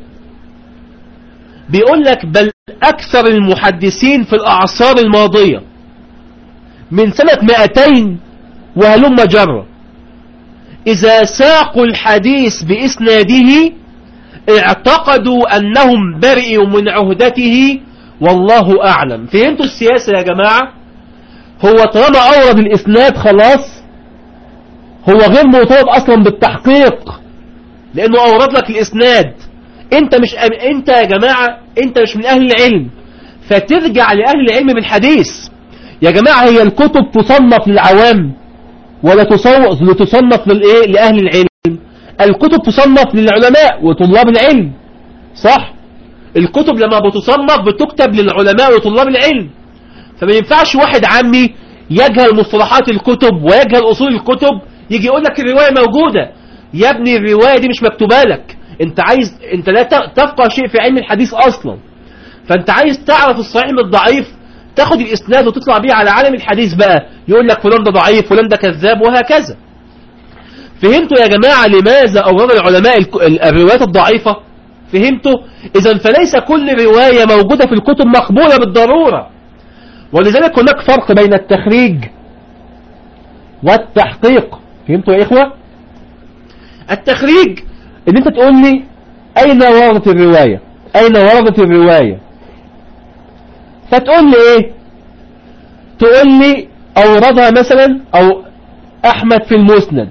بيقول لك بل أكثر المحدثين في الأعصار الماضية من سنة 200 وهلم جرة إذا ساقوا الحديث بإسناده اعتقدوا أنهم برئوا من عهدته والله أعلم فهمتوا السياسة يا جماعة هو طالما أورد الإسناد خلاص هو غير مرتبط أصلا بالتحقيق لأنه أورد لك الإسناد أنت مش أنت يا جماعة أنت مش من أهل العلم فترجع لأهل العلم بالحديث يا جماعة هي الكتب تصنف للعوام ولا تصنف للإيه لأهل العلم الكتب تصنف للعلماء وطلاب العلم صح الكتب لما بتصنف بتكتب للعلماء وطلاب العلم فما ينفعش واحد عامي يجهل مصطلحات الكتب ويجهل أصول الكتب يجي يقول لك الرواية موجودة يا ابني الرواية دي مش مكتوبة لك انت عايز انت لا تفقه شيء في علم الحديث اصلا فانت عايز تعرف الصحيح من الضعيف تاخد الاسناد وتطلع بيه على عالم الحديث بقى يقول لك فلان ده ضعيف فلان ده كذاب وهكذا فهمتوا يا جماعة لماذا أورد العلماء الروايات الضعيفة فهمتوا إذا فليس كل رواية موجودة في الكتب مقبولة بالضرورة ولذلك هناك فرق بين التخريج والتحقيق فهمتوا يا إخوة التخريج ان انت تقول لي اين وردت الرواية اين وردت الرواية فتقول لي ايه تقول لي اوردها مثلا او احمد في المسند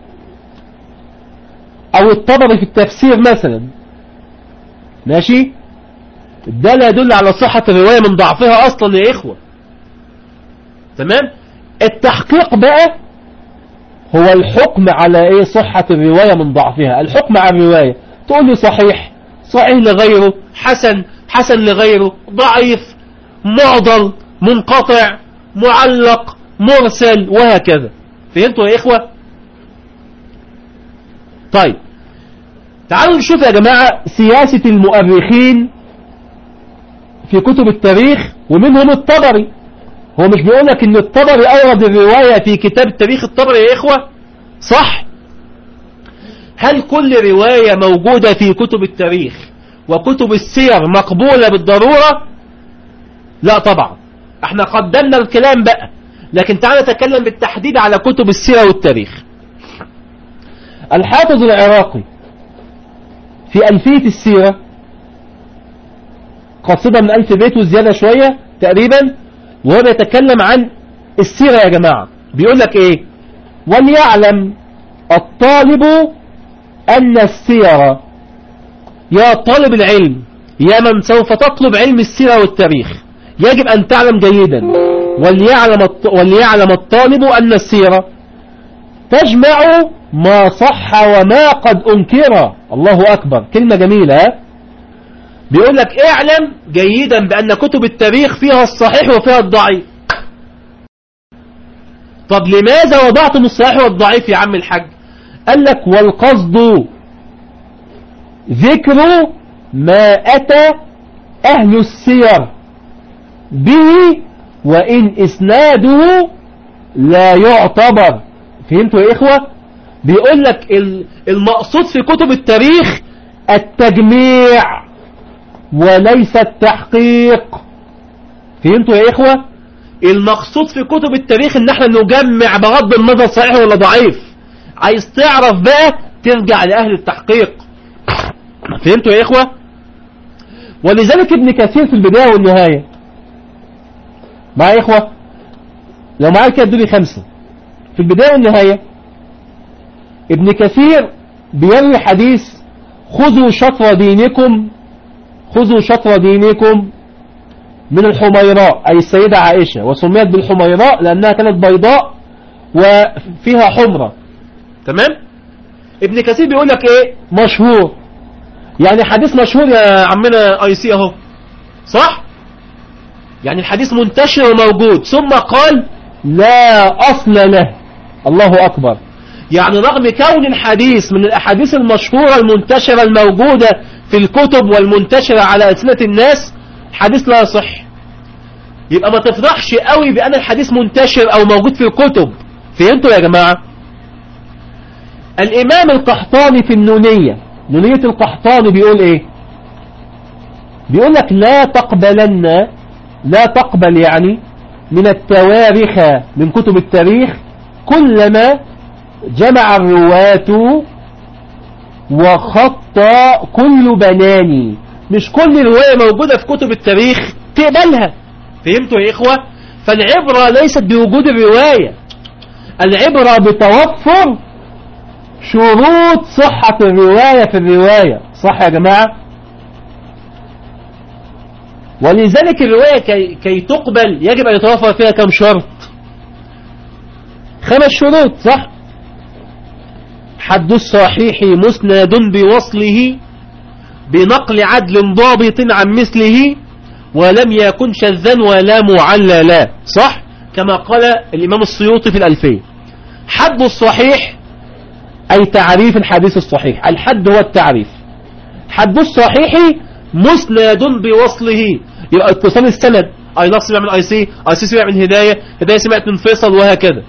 او الطبري في التفسير مثلا ماشي ده لا يدل على صحة الرواية من ضعفها اصلا يا اخوة تمام التحقيق بقى هو الحكم على ايه صحة الرواية من ضعفها الحكم على الرواية تقول لي صحيح صحيح لغيره حسن حسن لغيره ضعيف معضل منقطع معلق مرسل وهكذا فهمتوا يا إخوة طيب تعالوا نشوف يا جماعة سياسة المؤرخين في كتب التاريخ ومنهم الطبري هو مش بيقول لك ان الطبري اورد الرواية في كتاب التاريخ الطبري يا اخوة صح هل كل رواية موجودة في كتب التاريخ وكتب السير مقبولة بالضرورة لا طبعا احنا قدمنا الكلام بقى لكن تعالى نتكلم بالتحديد على كتب السيرة والتاريخ الحافظ العراقي في ألفية السيرة قصيدة من ألف بيت وزيادة شوية تقريبا وهو بيتكلم عن السيرة يا جماعة بيقول لك ايه وليعلم الطالب أن السيرة يا طالب العلم يا من سوف تطلب علم السيرة والتاريخ يجب أن تعلم جيدا وليعلم, الط... وليعلم الطالب أن السيرة تجمع ما صح وما قد أنكر الله أكبر كلمة جميلة بيقول لك اعلم جيدا بأن كتب التاريخ فيها الصحيح وفيها الضعيف طب لماذا وضعتم الصحيح والضعيف يا عم الحاج قال لك والقصد ذكر ما أتى أهل السير به وإن إسناده لا يعتبر فهمتوا يا إخوة بيقول لك المقصود في كتب التاريخ التجميع وليس التحقيق فهمتوا يا إخوة المقصود في كتب التاريخ ان احنا نجمع بغض النظر صحيح ولا ضعيف عايز تعرف بقى ترجع لأهل التحقيق فهمتوا يا إخوة ولذلك ابن كثير في البداية والنهاية معايا يا إخوة لو معايا كده ادوني خمسة في البداية والنهاية ابن كثير بيروي حديث خذوا شطر دينكم خذوا شطر دينكم من الحميراء أي السيدة عائشة وسميت بالحميراء لأنها كانت بيضاء وفيها حمرة تمام ابن كثير بيقول لك ايه مشهور يعني حديث مشهور يا عمنا اي سي اهو صح يعني الحديث منتشر وموجود ثم قال لا أصل له الله أكبر يعني رغم كون الحديث من الأحاديث المشهورة المنتشرة الموجودة في الكتب والمنتشرة على ألسنة الناس حديث لا يصح يبقى ما تفرحش قوي بأن الحديث منتشر أو موجود في الكتب فهمتوا يا جماعة الإمام القحطاني في النونية نونية القحطاني بيقول إيه بيقول لك لا تقبلن لا تقبل يعني من التواريخ من كتب التاريخ كلما جمع الرواة وخط كل بناني مش كل رواية موجودة في كتب التاريخ تقبلها فهمتوا يا إخوة فالعبرة ليست بوجود الرواية العبرة بتوفر شروط صحة الرواية في الرواية صح يا جماعة ولذلك الرواية كي, كي تقبل يجب أن يتوفر فيها كم شرط خمس شروط صح حد الصحيح مسند بوصله بنقل عدل ضابط عن مثله ولم يكن شذا ولا معللا صح كما قال الإمام السيوطي في الألفية حد الصحيح أي تعريف الحديث الصحيح الحد هو التعريف حد الصحيح مسند بوصله يبقى اتصال السند اي نص سمع من اي سي اي سي سمع من هداية هداية سمعت من فيصل وهكذا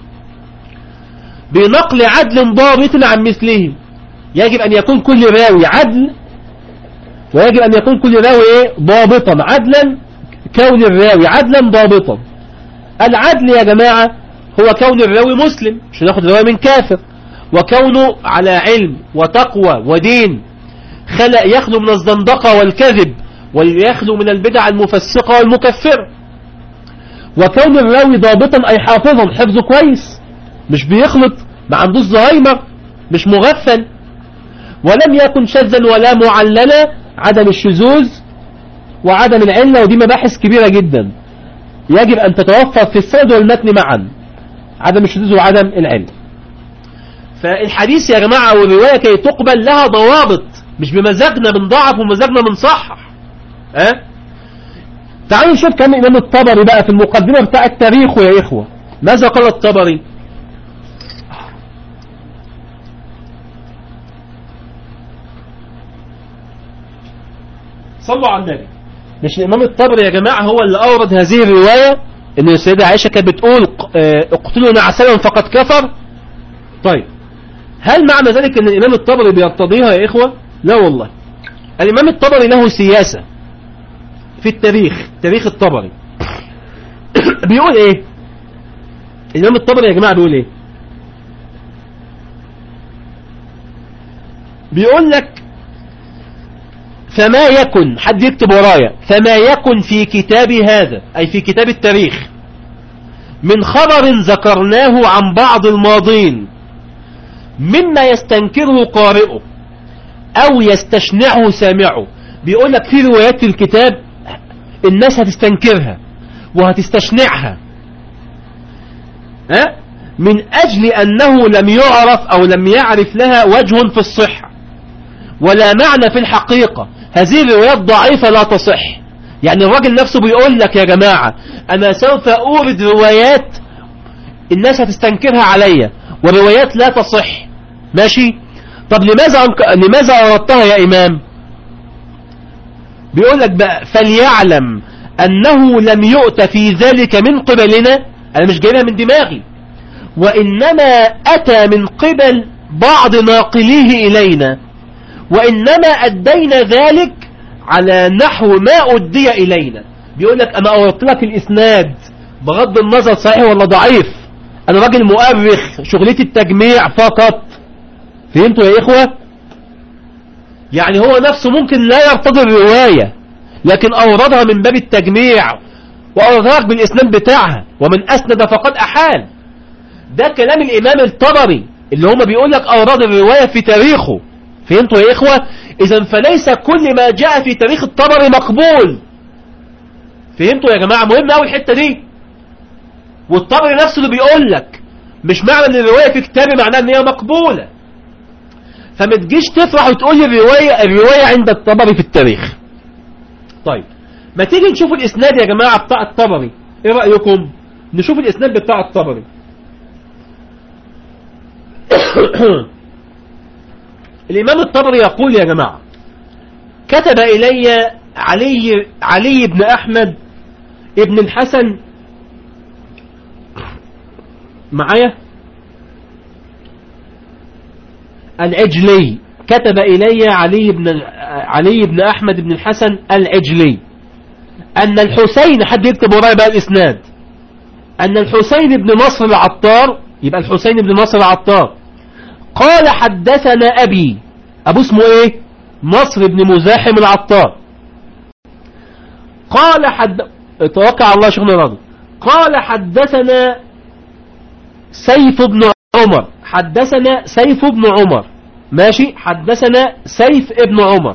بنقل عدل ضابط عن مثله يجب ان يكون كل راوي عدل ويجب ان يكون كل راوي ايه ضابطا عدلا كون الراوي عدلا ضابطا العدل يا جماعة هو كون الراوي مسلم مش ناخد الراوي من كافر وكونه على علم وتقوى ودين خلق يخلو من الزندقة والكذب ويخلو من البدع المفسقة والمكفرة وكون الراوي ضابطا أي حافظا حفظه كويس مش بيخلط ما عندوش زهايمر مش مغفل ولم يكن شاذا ولا معللا عدم الشذوذ وعدم العلة ودي مباحث كبيرة جدا يجب أن تتوفر في السند والمتن معا عدم الشذوذ وعدم العلة فالحديث يا جماعة والرواية كي تقبل لها ضوابط مش بمزاجنا بنضعف ومزاجنا بنصحح ها أه؟ تعالوا نشوف كم إمام الطبري بقى في المقدمة بتاع التاريخ يا إخوة ماذا قال الطبري صلوا على النبي مش الإمام الطبري يا جماعة هو اللي أورد هذه الرواية إن السيدة عائشة كانت بتقول اقتلوا نعسلا فقد كفر طيب هل معنى ذلك ان الامام الطبري بيرتضيها يا اخوة لا والله الامام الطبري له سياسة في التاريخ تاريخ الطبري بيقول ايه الامام الطبري يا جماعة بيقول ايه بيقول لك فما يكن حد يكتب ورايا فما يكن في كتاب هذا أي في كتاب التاريخ من خبر ذكرناه عن بعض الماضين مما يستنكره قارئه أو يستشنعه سامعه بيقول لك في روايات في الكتاب الناس هتستنكرها وهتستشنعها ها؟ من أجل أنه لم يعرف أو لم يعرف لها وجه في الصحة ولا معنى في الحقيقة هذه الروايات ضعيفة لا تصح يعني الراجل نفسه بيقول لك يا جماعة أنا سوف أورد روايات الناس هتستنكرها عليا وروايات لا تصح ماشي طب لماذا لماذا أردتها يا إمام بيقول لك بقى فليعلم أنه لم يؤت في ذلك من قبلنا أنا مش جايبها من دماغي وإنما أتى من قبل بعض ناقليه إلينا وإنما أدينا ذلك على نحو ما أدي إلينا بيقول لك أنا أوردت لك الإسناد بغض النظر صحيح ولا ضعيف أنا راجل مؤرخ شغلتي التجميع فقط فهمتوا يا إخوة يعني هو نفسه ممكن لا يرتضي الرواية لكن أوردها من باب التجميع وأوردها بالإسناد بتاعها ومن أسند فقد أحال ده كلام الإمام الطبري اللي هم بيقول لك أوراد الرواية في تاريخه فهمتوا يا إخوة إذا فليس كل ما جاء في تاريخ الطبري مقبول فهمتوا يا جماعة مهم أوي الحتة دي والطبري نفسه اللي بيقول لك مش معنى ان الرواية في كتابي معناها ان هي مقبولة فما تجيش تفرح وتقول لي الرواية الرواية عند الطبري في التاريخ طيب ما تيجي نشوف الاسناد يا جماعة بتاع الطبري ايه رأيكم نشوف الاسناد بتاع الطبري الامام الطبري يقول يا جماعة كتب الي علي علي بن احمد ابن الحسن معايا العجلي كتب إلي علي بن علي بن أحمد بن الحسن العجلي أن الحسين حد يكتب ورايا بقى الإسناد أن الحسين بن نصر العطار يبقى الحسين بن نصر العطار قال حدثنا أبي أبو اسمه إيه نصر بن مزاحم العطار قال حد توقع الله شيخنا راضي قال حدثنا سيف بن عمر حدثنا سيف بن عمر ماشي حدثنا سيف ابن عمر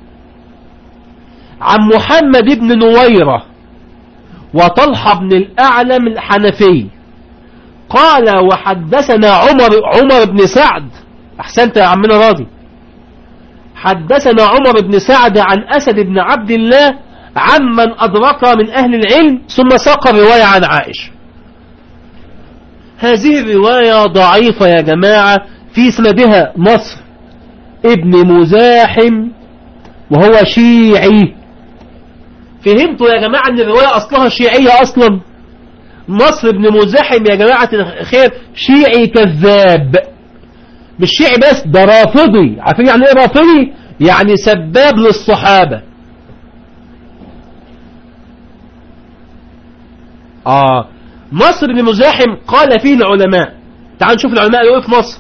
عن محمد بن نويرة وطلحة بن الأعلم الحنفي قال وحدثنا عمر عمر بن سعد أحسنت يا عمنا راضي حدثنا عمر بن سعد عن أسد بن عبد الله عمن أدرك من أهل العلم ثم ساق الرواية عن عائشة هذه الرواية ضعيفة يا جماعة في سندها نصر ابن مزاحم وهو شيعي فهمتوا يا جماعة ان الرواية اصلها شيعية اصلا نصر ابن مزاحم يا جماعة الخير شيعي كذاب مش شيعي بس ده رافضي عارفين يعني ايه رافضي يعني سباب للصحابة اه مصر بن مزاحم قال فيه العلماء تعال نشوف العلماء اللي في مصر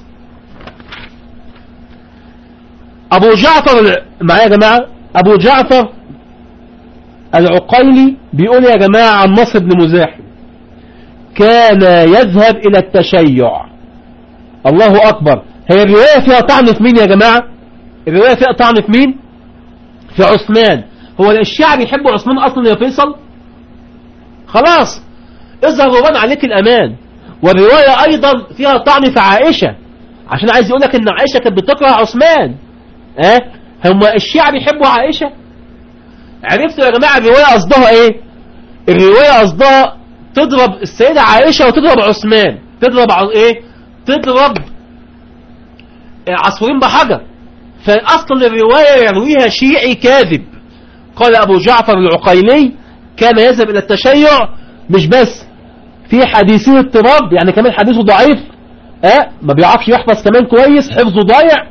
ابو جعفر معايا يا جماعة ابو جعفر العقيلي بيقول يا جماعة عن مصر بن مزاحم كان يذهب الى التشيع الله اكبر هي الرواية فيها طعن في مين يا جماعة الرواية فيها طعن في مين في عثمان هو الشعب يحب عثمان اصلا يا فيصل خلاص اظهر وبان عليك الأمان والرواية أيضا فيها طعن في عائشة عشان عايز يقول لك إن عائشة كانت بتكره عثمان اه هم الشيعة بيحبوا عائشة عرفتوا يا جماعة الرواية قصدها إيه الرواية قصدها تضرب السيدة عائشة وتضرب عثمان تضرب ع... إيه تضرب عصفورين بحجر فأصلا الرواية يرويها شيعي كاذب قال أبو جعفر العقيلي كان يذهب إلى التشيع مش بس في حديثه اضطراب يعني كمان حديثه ضعيف اه ما بيعرفش يحفظ كمان كويس حفظه ضايع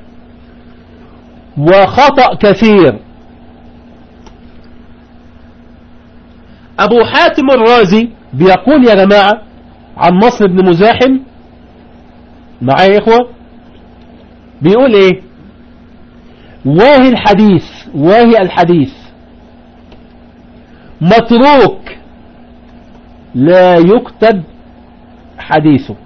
وخطأ كثير ابو حاتم الرازي بيقول يا جماعة عن مصر بن مزاحم معايا يا اخوة بيقول ايه واهي الحديث واهي الحديث متروك لا يكتب حديثه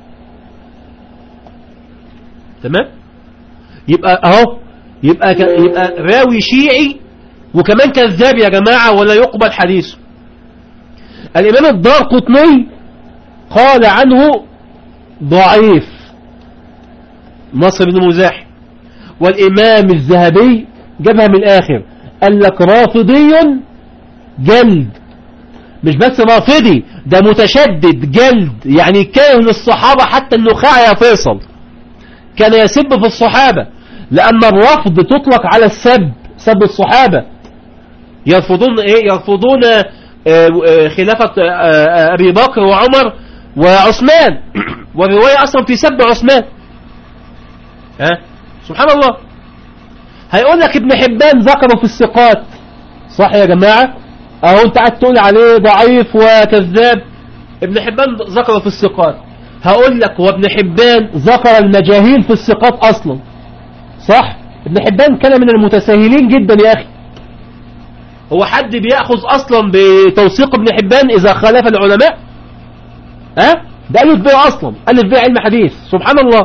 تمام يبقى اهو يبقى ك... يبقى راوي شيعي وكمان كذاب يا جماعة ولا يقبل حديثه الامام الدار قطني قال عنه ضعيف نصر بن مزاحم والامام الذهبي جابها من الاخر قال لك رافضي جلد مش بس رافضي ده متشدد جلد يعني كاره للصحابة حتى النخاع يا فيصل كان يسب في الصحابة لأن الرفض تطلق على السب سب الصحابة يرفضون ايه يرفضون خلافة أبي بكر وعمر وعثمان والرواية أصلا في سب عثمان ها سبحان الله هيقول لك ابن حبان ذكره في الثقات صح يا جماعة اهو انت قاعد تقول عليه ضعيف وكذاب ابن حبان ذكره في الثقات هقول لك وابن حبان ذكر المجاهيل في الثقات اصلا صح ابن حبان كان من المتساهلين جدا يا أخي هو حد بيأخذ أصلا بتوثيق ابن حبان إذا خالف العلماء ها ده ألف بيه أصلا ألف بيه علم حديث سبحان الله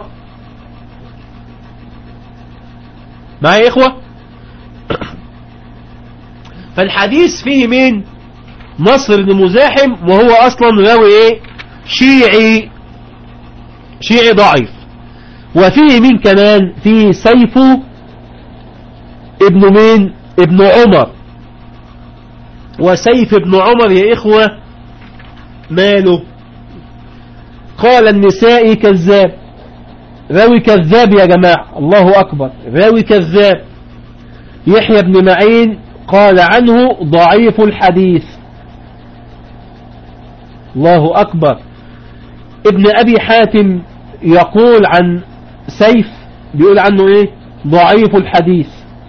معايا يا إخوة فالحديث فيه مين نصر بن مزاحم وهو أصلا راوي إيه شيعي شيعي ضعيف وفيه مين كمان فيه سيف ابن مين ابن عمر وسيف ابن عمر يا إخوة ماله قال النساء كذاب راوي كذاب يا جماعة الله أكبر راوي كذاب يحيى بن معين قال عنه ضعيف الحديث الله أكبر ابن أبي حاتم يقول عن سيف بيقول عنه ايه ضعيف الحديث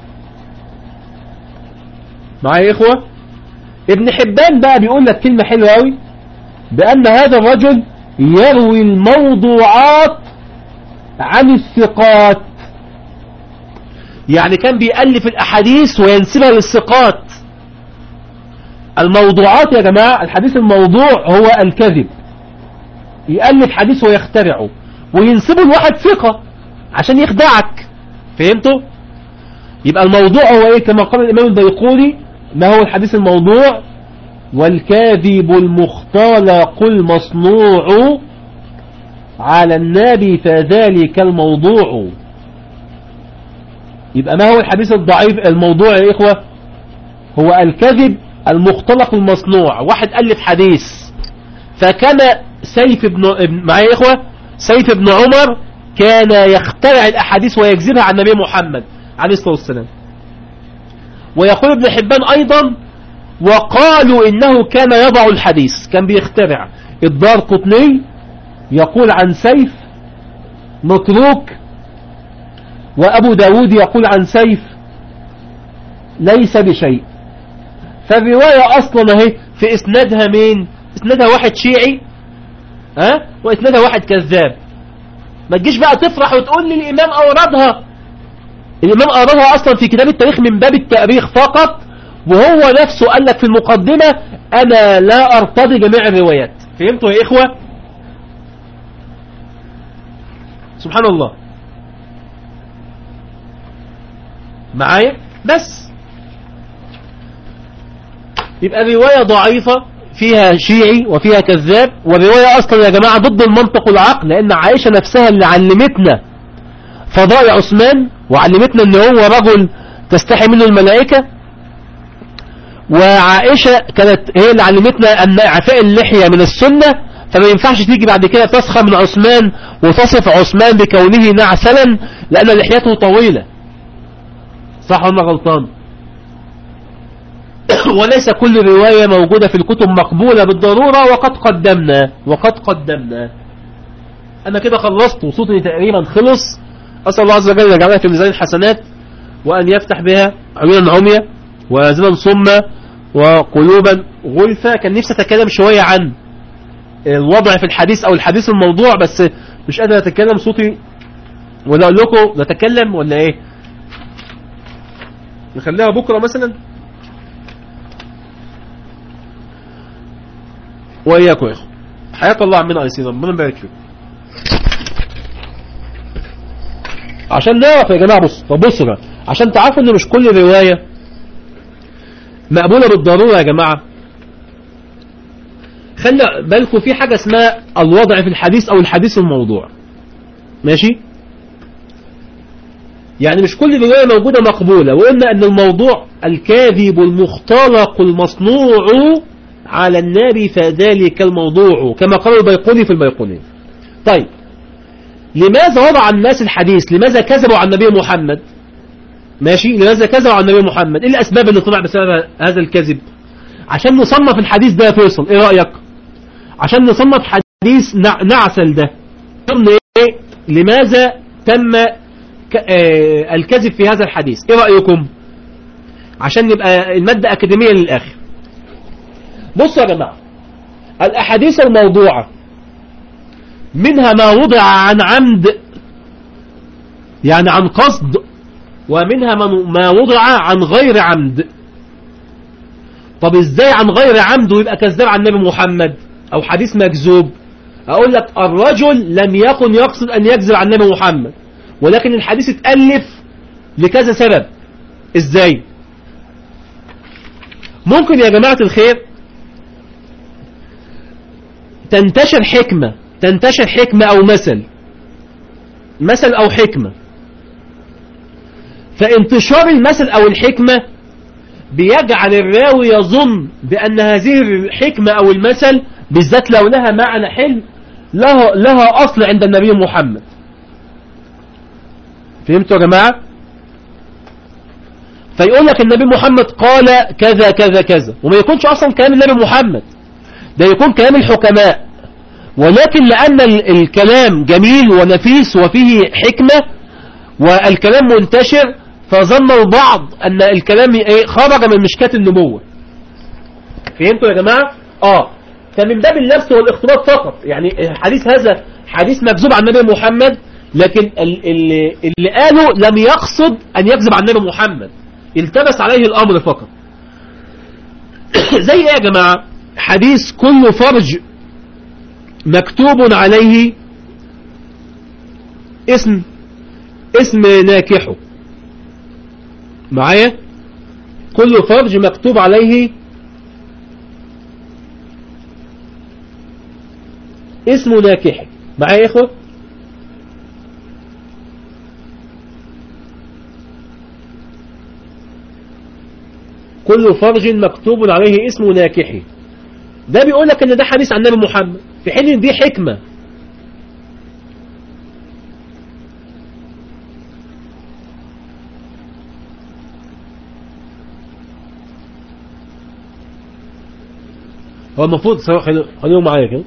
معايا يا إخوة ابن حبان بقى بيقول لك كلمة حلوة قوي بأن هذا الرجل يروي الموضوعات عن الثقات يعني كان بيألف الأحاديث وينسبها للثقات الموضوعات يا جماعة الحديث الموضوع هو الكذب يألف حديث ويخترعه وينسبه لواحد ثقة عشان يخدعك فهمتوا يبقى الموضوع هو ايه كما قال الامام البيقولي ما هو الحديث الموضوع والكاذب المختلق المصنوع على النبي فذلك الموضوع يبقى ما هو الحديث الضعيف الموضوع يا إخوة هو الكذب المختلق المصنوع واحد ألف حديث فكان سيف ابن معايا يا إخوة سيف ابن عمر كان يخترع الأحاديث ويكذبها عن النبي محمد عليه الصلاة والسلام ويقول ابن حبان أيضا وقالوا إنه كان يضع الحديث كان بيخترع الدار قطني يقول عن سيف متروك وأبو داود يقول عن سيف ليس بشيء فالرواية أصلا اهي في إسنادها مين إسنادها واحد شيعي ها أه؟ وإسنادها واحد كذاب ما تجيش بقى تفرح وتقول لي الإمام أوردها الإمام أوردها أصلا في كتاب التاريخ من باب التاريخ فقط وهو نفسه قال لك في المقدمة أنا لا أرتضي جميع الروايات فهمتوا يا إخوة سبحان الله معايا بس يبقى الرواية ضعيفة فيها شيعي وفيها كذاب والرواية أصلا يا جماعة ضد المنطق والعقل لأن عائشة نفسها اللي علمتنا فضائل عثمان وعلمتنا ان هو رجل تستحي منه الملائكة وعائشة كانت هي اللي علمتنا أن عفاء اللحية من السنة فما ينفعش تيجي بعد كده تسخى من عثمان وتصف عثمان بكونه نعسلا لأن لحيته طويلة صح ولا غلطان وليس كل رواية موجودة في الكتب مقبولة بالضرورة وقد قدمنا وقد قدمنا أنا كده خلصت وصوتي تقريبا خلص أسأل الله عز وجل يجعلها في ميزان الحسنات وأن يفتح بها عيونا عمية وأذنا صمة وقلوبا غلفة كان نفسي أتكلم شوية عن الوضع في الحديث أو الحديث الموضوع بس مش قادر أتكلم صوتي ولا أقول لكم نتكلم ولا إيه نخليها بكرة مثلا وإياكم يا إخوة حياة الله عمنا أيسين ربنا يبارك فيكم عشان نعرف يا جماعة بص فبصوا بقى عشان تعرفوا ان مش كل رواية مقبولة بالضرورة يا جماعة خلي بالكم في حاجة اسمها الوضع في الحديث او الحديث الموضوع ماشي يعني مش كل رواية موجودة مقبولة وقلنا ان الموضوع الكاذب المختلق المصنوع على النبي فذلك الموضوع كما قال البيقوني في البيقوني طيب لماذا وضع الناس الحديث لماذا كذبوا عن النبي محمد ماشي لماذا كذبوا عن النبي محمد ايه الاسباب اللي طلع بسبب هذا الكذب عشان نصنف الحديث ده يا فيصل ايه رأيك عشان نصنف حديث نعسل ده ضمن ايه لماذا تم آه الكذب في هذا الحديث ايه رأيكم عشان نبقى المادة اكاديمية للاخر بصوا يا جماعة الاحاديث الموضوعة منها ما وضع عن عمد يعني عن قصد ومنها من ما وضع عن غير عمد طب ازاي عن غير عمد ويبقى كذاب عن النبي محمد او حديث مكذوب اقول لك الرجل لم يكن يقصد ان يكذب عن النبي محمد ولكن الحديث اتألف لكذا سبب ازاي ممكن يا جماعة الخير تنتشر حكمة تنتشر حكمة او مثل مثل او حكمة فانتشار المثل او الحكمة بيجعل الراوي يظن بأن هذه الحكمة أو المثل بالذات لو لها معنى حلم لها, لها أصل عند النبي محمد فهمتوا يا جماعة فيقول لك النبي محمد قال كذا كذا كذا وما يكونش أصلا كلام النبي محمد ده يكون كلام الحكماء ولكن لأن الكلام جميل ونفيس وفيه حكمة والكلام منتشر فظن البعض ان الكلام ايه خرج من مشكات النبوة فهمتوا يا جماعة اه فمن باب اللبس والاختلاط فقط يعني الحديث هذا حديث مكذوب عن النبي محمد لكن اللي, اللي قاله لم يقصد ان يكذب عن النبي محمد التبس عليه الامر فقط زي ايه يا جماعة حديث كل فرج مكتوب عليه اسم اسم ناكحه معايا كل فرج مكتوب عليه اسم ناكح معايا يا اخوة كل فرج مكتوب عليه اسم ناكح ده بيقول لك ان ده حديث عن النبي محمد في حين ان دي حكمة هو المفروض خليهم معايا كده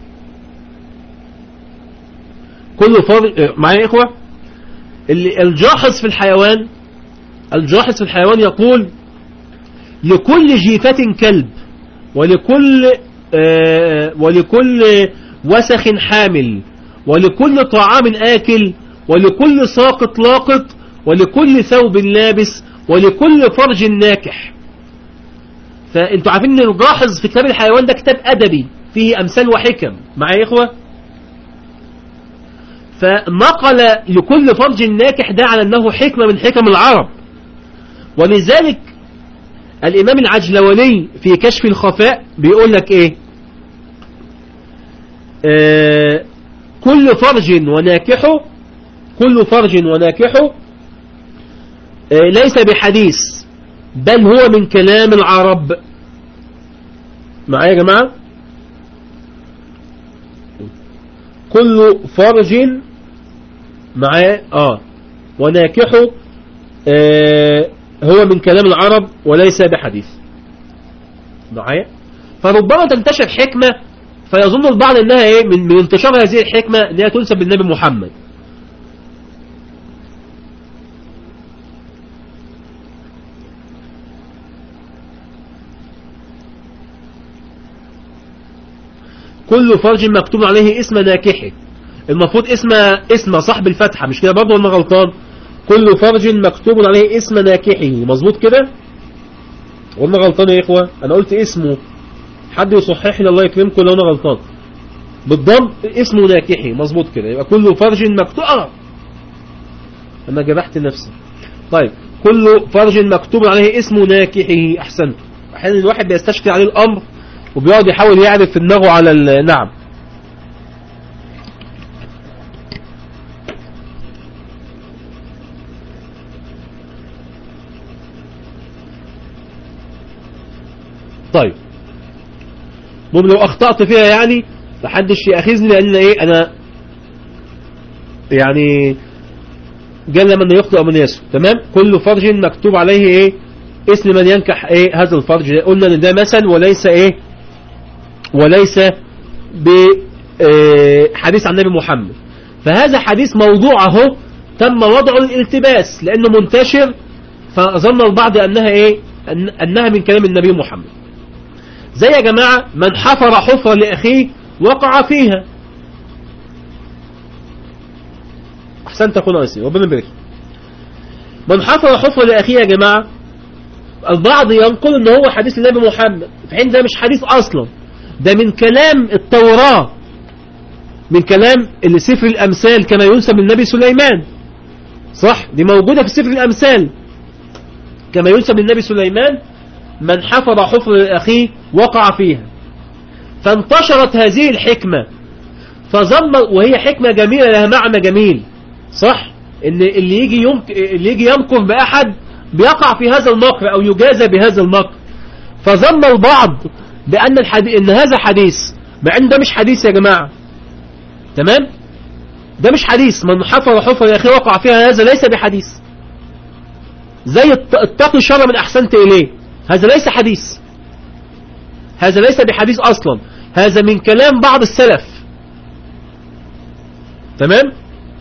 كل فرد معايا يا اخوة اللي الجاحظ في الحيوان الجاحظ في الحيوان يقول لكل جيفة كلب ولكل آه ولكل وسخ حامل ولكل طعام آكل ولكل ساقط لاقط ولكل ثوب لابس ولكل فرج ناكح فانتوا عارفين ان الجاحظ في كتاب الحيوان ده كتاب ادبي فيه امثال وحكم معايا يا اخوه فنقل لكل فرج ناكح ده على انه حكمه من حكم العرب ولذلك الامام العجلوني في كشف الخفاء بيقول لك ايه آه كل فرج وناكحه كل فرج وناكحه آه ليس بحديث بل هو من كلام العرب معايا يا جماعة كل فرج معايا اه وناكحه آه هو من كلام العرب وليس بحديث معايا فربما تنتشر حكمة فيظن البعض انها ايه من, من انتشار هذه الحكمة انها تنسب للنبي محمد كل فرج مكتوب عليه اسم ناكحه المفروض اسم اسم صاحب الفتحة مش كده برضه ولا غلطان كل فرج مكتوب عليه اسم ناكحه مظبوط كده ولا غلطان يا اخوة انا قلت اسمه حد يصحح لي الله يكرمكم لو انا غلطان بالضم اسمه ناكحي مظبوط كده يبقى كل فرج مكتوب اه انا جرحت نفسي طيب كل فرج مكتوب عليه اسم ناكحه احسنت احيانا الواحد بيستشكل عليه الامر وبيقعد يحاول يعرف في دماغه على نعم طيب المهم لو اخطأت فيها يعني محدش يأخذني لان ايه انا يعني جل من يخطئ من يسر تمام كل فرج مكتوب عليه ايه اسم من ينكح ايه هذا الفرج قلنا ان ده مثل وليس ايه وليس بحديث عن النبي محمد فهذا حديث موضوع اهو تم وضعه الالتباس لانه منتشر فظن البعض انها ايه أن انها من كلام النبي محمد زي يا جماعة من حفر حفرة لأخيه وقع فيها أحسنت أخونا أسي ربنا يبارك من حفر حفر لأخيه يا جماعة البعض ينقل ان هو حديث النبي محمد في حين ده مش حديث اصلا ده من كلام التوراة من كلام اللي سفر الامثال كما ينسب للنبي سليمان صح دي موجودة في سفر الامثال كما ينسب للنبي سليمان من حفر حفر لأخيه وقع فيها فانتشرت هذه الحكمة فظن وهي حكمة جميلة لها معنى جميل صح ان اللي يجي يمك... اللي يجي يمكر بأحد بيقع في هذا المكر او يجازى بهذا المكر فظن البعض بأن الحديث ان هذا حديث مع ان ده مش حديث يا جماعة تمام ده مش حديث من حفر حفر يا اخي وقع فيها هذا ليس بحديث زي اتقي شر من احسنت اليه هذا ليس حديث هذا ليس بحديث اصلا هذا من كلام بعض السلف تمام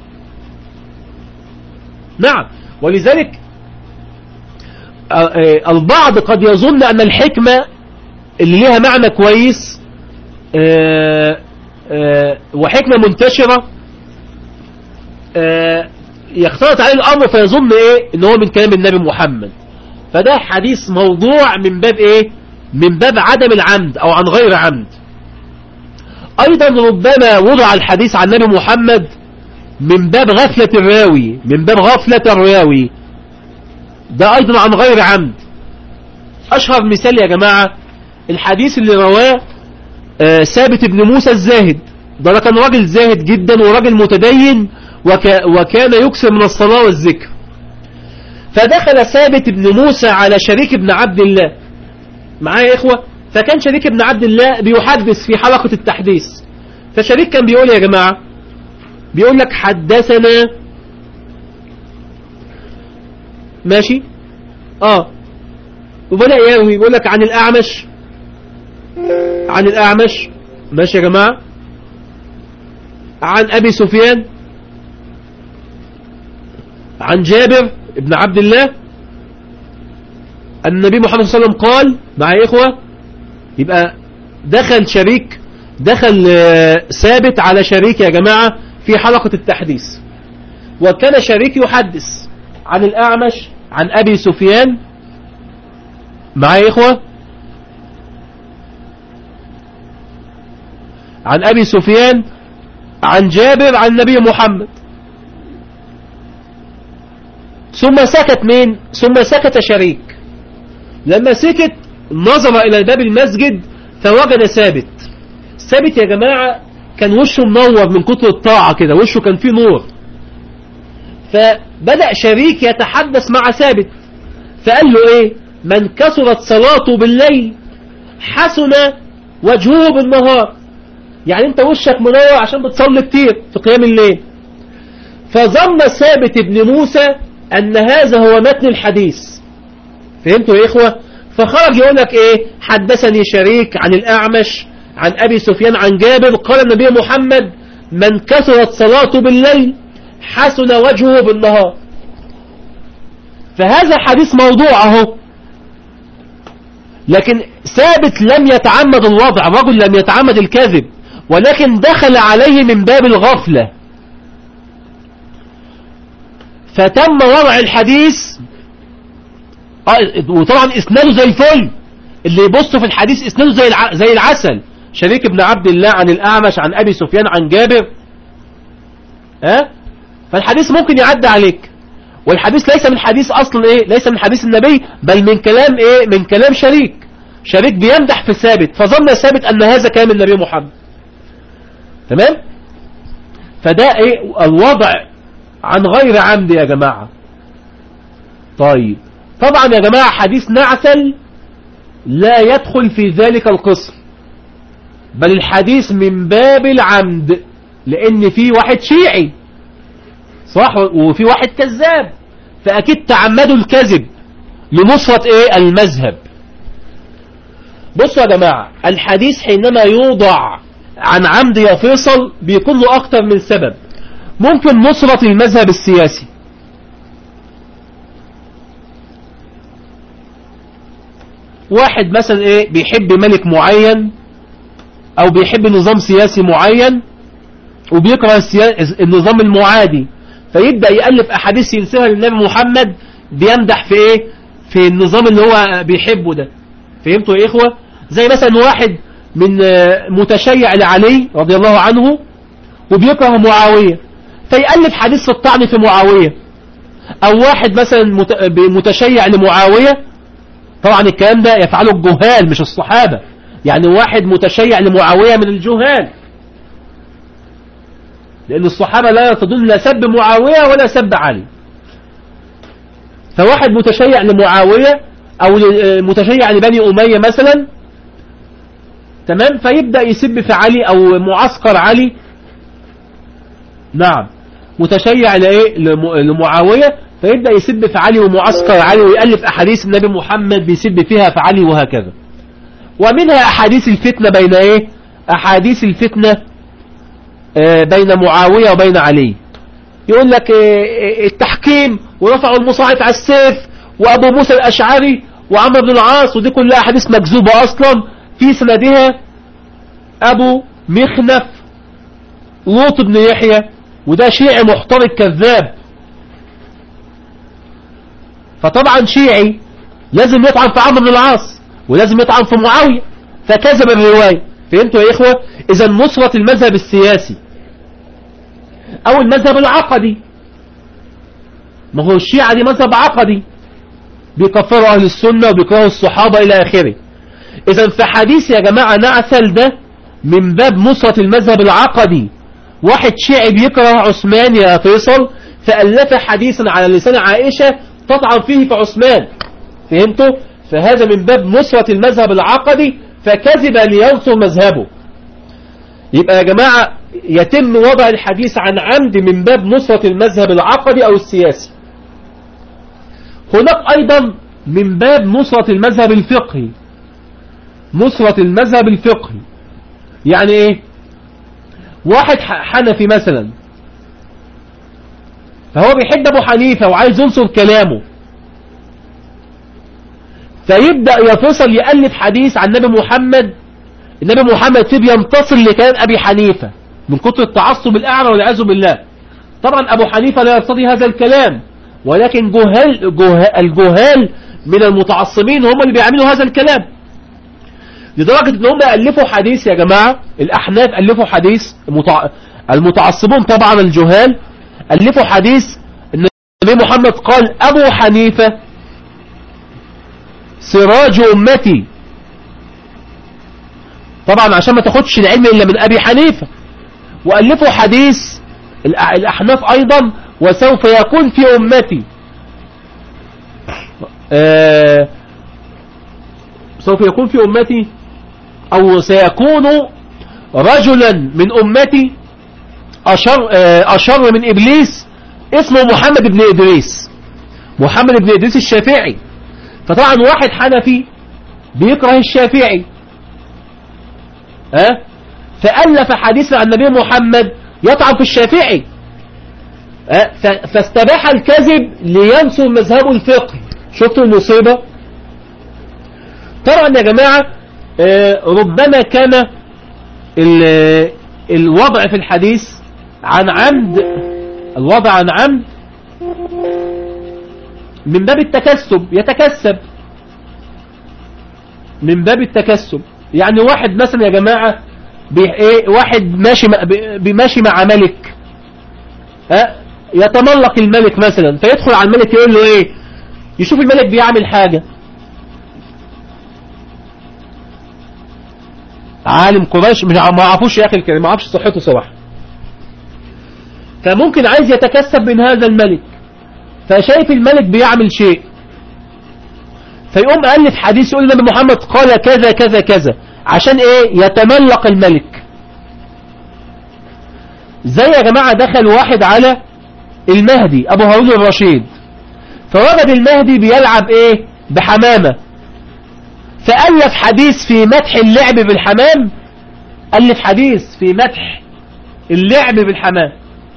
نعم ولذلك البعض قد يظن أن الحكمة اللي لها معنى كويس وحكمة منتشرة يختلط عليه الأمر فيظن إيه إن هو من كلام النبي محمد فده حديث موضوع من باب إيه من باب عدم العمد أو عن غير عمد أيضا ربما وضع الحديث عن النبي محمد من باب غفلة الراوي من باب غفلة الراوي ده أيضا عن غير عمد أشهر مثال يا جماعة الحديث اللي رواه آه ثابت بن موسى الزاهد ده كان راجل زاهد جدا وراجل متدين وك وكان يكثر من الصلاة والذكر فدخل ثابت بن موسى على شريك بن عبد الله معايا يا إخوة فكان شريك بن عبد الله بيحدث في حلقة التحديث فشريك كان بيقول يا جماعة بيقول لك حدثنا ماشي اه وبدأ يروي يقول لك عن الأعمش عن الأعمش ماشي يا جماعة عن أبي سفيان عن جابر ابن عبد الله النبي محمد صلى الله عليه وسلم قال مع إخوة يبقى دخل شريك دخل ثابت على شريك يا جماعة في حلقة التحديث وكان شريك يحدث عن الأعمش عن أبي سفيان معايا إخوة عن أبي سفيان عن جابر عن النبي محمد ثم سكت مين ثم سكت شريك لما سكت نظر إلى باب المسجد فوجد ثابت ثابت يا جماعة كان وشه منور من كتر الطاعة كده وشه كان فيه نور فبدأ شريك يتحدث مع ثابت فقال له ايه من كثرت صلاته بالليل حسن وجهه بالنهار يعني انت وشك منور عشان بتصلي كتير في قيام الليل فظن ثابت ابن موسى ان هذا هو متن الحديث فهمتوا يا اخوة فخرج يقول لك ايه حدثني شريك عن الاعمش عن ابي سفيان عن جابر قال النبي محمد من كثرت صلاته بالليل حسن وجهه بالنهار فهذا حديث موضوع اهو لكن ثابت لم يتعمد الوضع رجل لم يتعمد الكذب ولكن دخل عليه من باب الغفلة فتم وضع الحديث وطبعا اسناده زي الفل اللي يبص في الحديث اسناده زي زي العسل شريك ابن عبد الله عن الأعمش عن أبي سفيان عن جابر ها أه؟ فالحديث ممكن يعدي عليك والحديث ليس من حديث أصلا إيه ليس من حديث النبي بل من كلام إيه من كلام شريك شريك بيمدح في ثابت فظن ثابت أن هذا كلام النبي محمد تمام فده إيه الوضع عن غير عمد يا جماعة طيب طبعا يا جماعة حديث نعسل لا يدخل في ذلك القسم بل الحديث من باب العمد لان في واحد شيعي صح وفي واحد كذاب فاكيد تعمدوا الكذب لنصرة ايه المذهب بصوا يا جماعة الحديث حينما يوضع عن عمد يا فيصل بيكون له اكتر من سبب ممكن نصرة المذهب السياسي واحد مثلا ايه بيحب ملك معين او بيحب نظام سياسي معين وبيكره النظام المعادي فيبدأ يألف احاديث ينسبها للنبي محمد بيمدح في ايه في النظام اللي هو بيحبه ده فهمتوا يا اخوة زي مثلا واحد من متشيع لعلي رضي الله عنه وبيكره معاوية فيألف حديث في الطعن في معاوية او واحد مثلا متشيع لمعاوية طبعا الكلام ده يفعله الجهال مش الصحابة يعني واحد متشيع لمعاوية من الجهال لأن الصحابة لا يرتضون لا سب معاوية ولا سب علي فواحد متشيع لمعاوية أو متشيع لبني أمية مثلا تمام فيبدأ يسب في علي أو معسكر علي نعم متشيع لإيه لمعاوية فيبدأ يسب في علي ومعسكر علي ويألف أحاديث النبي محمد بيسب فيها في علي وهكذا ومنها أحاديث الفتنة بين إيه أحاديث الفتنة بين معاوية وبين علي يقول لك التحكيم ورفعوا المصاحف على السيف وأبو موسى الأشعري وعمر بن العاص ودي كلها أحاديث مكذوبة أصلا في سندها أبو مخنف لوط بن يحيى وده شيعي محترق كذاب فطبعا شيعي لازم يطعن في عمرو بن العاص ولازم يطعن في معاوية فكذب الرواية فهمتوا يا إخوة إذا نصرة المذهب السياسي أو المذهب العقدي ما هو الشيعة دي مذهب عقدي بيكفروا أهل السنة وبيكرهوا الصحابة إلى آخره إذا في حديث يا جماعة نعسل ده من باب نصرة المذهب العقدي واحد شيعي بيكره عثمان يا فيصل فألف حديثا على لسان عائشة تطعن فيه في عثمان فهمتوا فهذا من باب نصرة المذهب العقدي فكذب لينصر مذهبه يبقى يا جماعة يتم وضع الحديث عن عمد من باب نصرة المذهب العقدي أو السياسي هناك أيضا من باب نصرة المذهب الفقهي نصرة المذهب الفقهي يعني ايه واحد حنفي مثلا فهو بيحب ابو حنيفة وعايز ينصر كلامه فيبدأ يفصل يألف حديث عن النبي محمد النبي محمد فيه بينتصر لكلام أبي حنيفة من كتر التعصب الأعلى والعياذ بالله طبعا أبو حنيفة لا يرتضي هذا الكلام ولكن جهال, جهال الجهال من المتعصبين هم اللي بيعملوا هذا الكلام لدرجة ان هم ألفوا حديث يا جماعة الأحناف ألفوا حديث المتعصبون طبعا الجهال ألفوا حديث ان النبي محمد قال أبو حنيفة سراج أمتي طبعا عشان ما تاخدش العلم إلا من أبي حنيفة وألفوا حديث الأحناف أيضا وسوف يكون في أمتي آه سوف يكون في أمتي أو سيكون رجلا من أمتي أشر, آه أشر من إبليس اسمه محمد بن إدريس محمد بن إدريس الشافعي فطبعا واحد حنفي بيكره الشافعي أه؟ فألف حديث عن النبي محمد يطعن في الشافعي أه؟ فاستباح الكذب لينصر مذهبه الفقهي شفتوا المصيبة طبعا يا جماعة أه ربما كان الوضع في الحديث عن عمد الوضع عن عمد من باب التكسب يتكسب من باب التكسب يعني واحد مثلا يا جماعة ايه واحد ماشي ماشي مع ملك ها يتملق الملك مثلا فيدخل على الملك يقول له ايه يشوف الملك بيعمل حاجة عالم قريش مش ما عرفوش يا اخي الكريم ما عرفش صحته صراحه فممكن عايز يتكسب من هذا الملك فشايف الملك بيعمل شيء فيقوم ألف حديث يقول النبي محمد قال كذا كذا كذا عشان ايه يتملق الملك زي يا جماعة دخل واحد على المهدي ابو هارون الرشيد فوجد المهدي بيلعب ايه بحمامة فألف حديث في مدح اللعب بالحمام ألف حديث في مدح اللعب بالحمام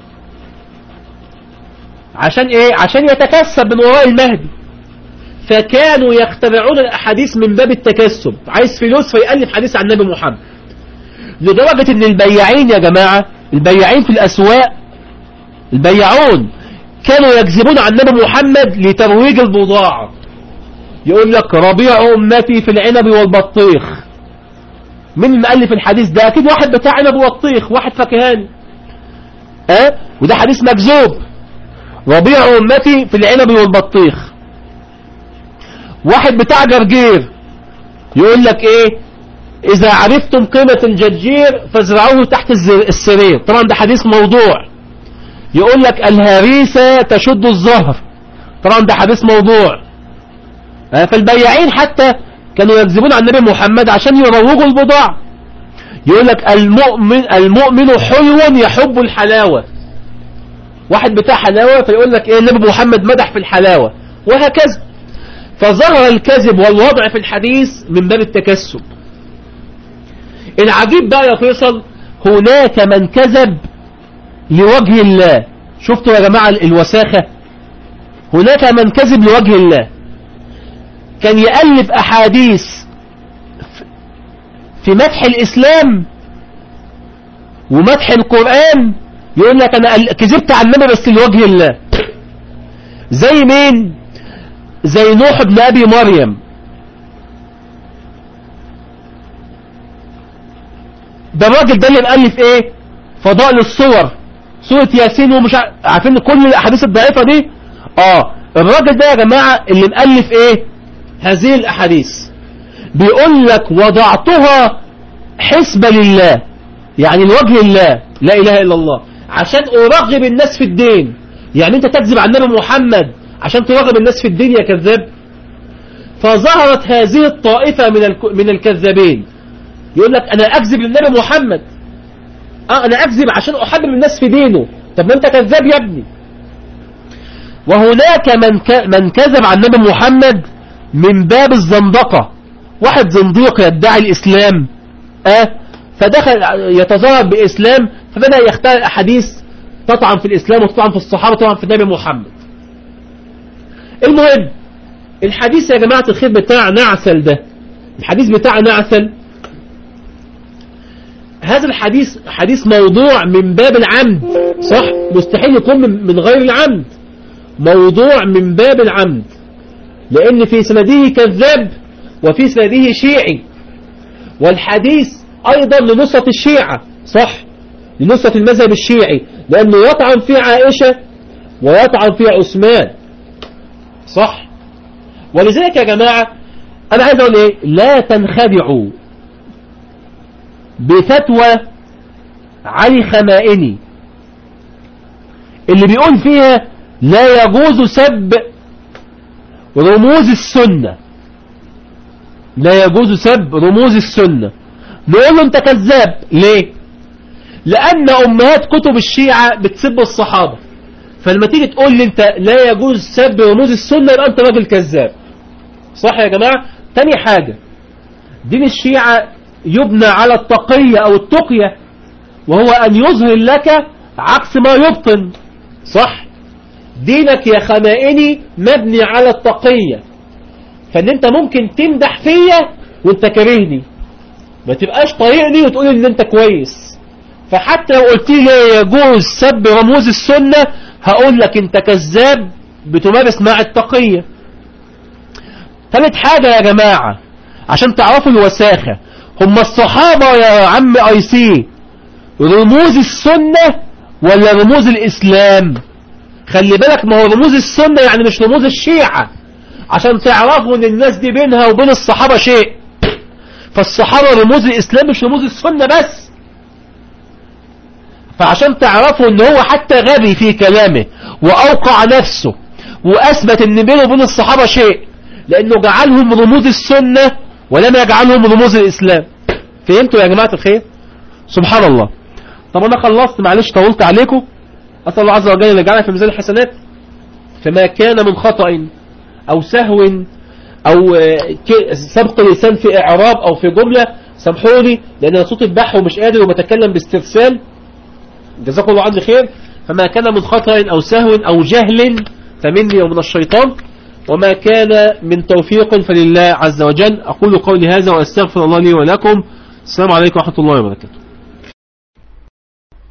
عشان ايه عشان يتكسب من وراء المهدي فكانوا يخترعون الأحاديث من باب التكسب عايز فلوس فيألف حديث عن النبي محمد لدرجة ان البياعين يا جماعة البياعين في الأسواق البياعون كانوا يكذبون عن النبي محمد لترويج البضاعة يقول لك ربيع أمتي في العنب والبطيخ مين مؤلف الحديث ده أكيد واحد بتاع عنب وبطيخ واحد فكهاني أه؟ وده حديث مكذوب ربيع أمتي في العنب والبطيخ واحد بتاع جرجير يقول لك ايه اذا عرفتم قيمة الجرجير فازرعوه تحت الز- السرير طبعا ده حديث موضوع يقول لك الهريسة تشد الظهر طبعا ده حديث موضوع آه، فالبياعين حتى كانوا يكذبون عن النبي محمد عشان يروجوا البضاعة يقول لك المؤمن المؤمن حلو يحب الحلاوة واحد بتاع حلاوة فيقول لك ايه النبي محمد مدح في الحلاوة وهكذا فظهر الكذب والوضع في الحديث من باب التكسب العجيب بقى يا فيصل هناك من كذب لوجه الله شفتوا يا جماعة الوساخة هناك من كذب لوجه الله كان يألف أحاديث في مدح الإسلام ومدح القرآن يقول لك أنا أل- كذبت عن النبي بس لوجه الله زي مين زي نوح ابن أبي مريم ده الراجل ده اللي مؤلف ايه فضائل الصور سورة ياسين ومش ع- عارفين كل الاحاديث الضعيفة دي اه الراجل ده يا جماعة اللي مؤلف ايه هذه الاحاديث بيقول لك وضعتها حسبة لله يعني لوجه الله لا اله الا الله عشان ارغب الناس في الدين يعني انت تكذب عن النبي محمد عشان ترغب الناس في الدين يا كذاب فظهرت هذه الطائفة من الك... من الكذابين يقول لك انا اكذب للنبي محمد اه انا اكذب عشان احبب الناس في دينه طب ما انت كذاب يا ابني وهناك من ك... من كذب عن النبي محمد من باب الزندقة واحد زنديق يدعي الاسلام اه فدخل يتظاهر باسلام فبدأ يختار احاديث تطعن في الاسلام وتطعن في الصحابة وتطعن في النبي محمد المهم الحديث يا جماعة الخير بتاع نعسل ده الحديث بتاع نعسل هذا الحديث حديث موضوع من باب العمد صح مستحيل يكون من من غير العمد موضوع من باب العمد لأن في سنده كذاب وفي سنده شيعي والحديث أيضا لنصرة الشيعة صح لنصرة المذهب الشيعي لأنه يطعن في عائشة ويطعن في عثمان صح ولذلك يا جماعة أنا عايز أقول إيه لا تنخدعوا بفتوى علي خمائني اللي بيقول فيها لا يجوز سب رموز السنة لا يجوز سب رموز السنة نقول له انت كذاب ليه لان امهات كتب الشيعة بتسب الصحابة فلما تيجي تقول لي انت لا يجوز سب رموز السنة يبقى انت راجل كذاب صح يا جماعة تاني حاجة دين الشيعة يبنى على التقية او التقية وهو ان يظهر لك عكس ما يبطن صح دينك يا خمائني مبني على التقية فان انت ممكن تمدح فيا وانت كارهني ما تبقاش طايقني وتقول ان انت كويس فحتى لو قلت لي يجوز سب رموز السنة هقول لك انت كذاب بتمارس مع التقية ثالث حاجة يا جماعة عشان تعرفوا الوساخة هم الصحابة يا عم اي سي رموز السنة ولا رموز الاسلام خلي بالك ما هو رموز السنة يعني مش رموز الشيعة عشان تعرفوا ان الناس دي بينها وبين الصحابة شيء فالصحابة رموز الاسلام مش رموز السنة بس فعشان تعرفوا ان هو حتى غبي في كلامه واوقع نفسه واثبت ان بينه وبين الصحابة شيء لانه جعلهم رموز السنة ولم يجعلهم رموز الاسلام فهمتوا يا جماعة الخير سبحان الله طب انا خلصت معلش طولت عليكم اسال الله عز وجل ان يجعلنا في ميزان الحسنات فما كان من خطأ او سهو او سبق لسان في اعراب او في جملة سامحوني لان انا صوتي بح ومش قادر وبتكلم باسترسال جزاكم الله عني خير فما كان من خطأ او سهو او جهل فمني ومن الشيطان وما كان من توفيق فلله عز وجل أقول قولي هذا وأستغفر الله لي ولكم السلام عليكم ورحمة الله وبركاته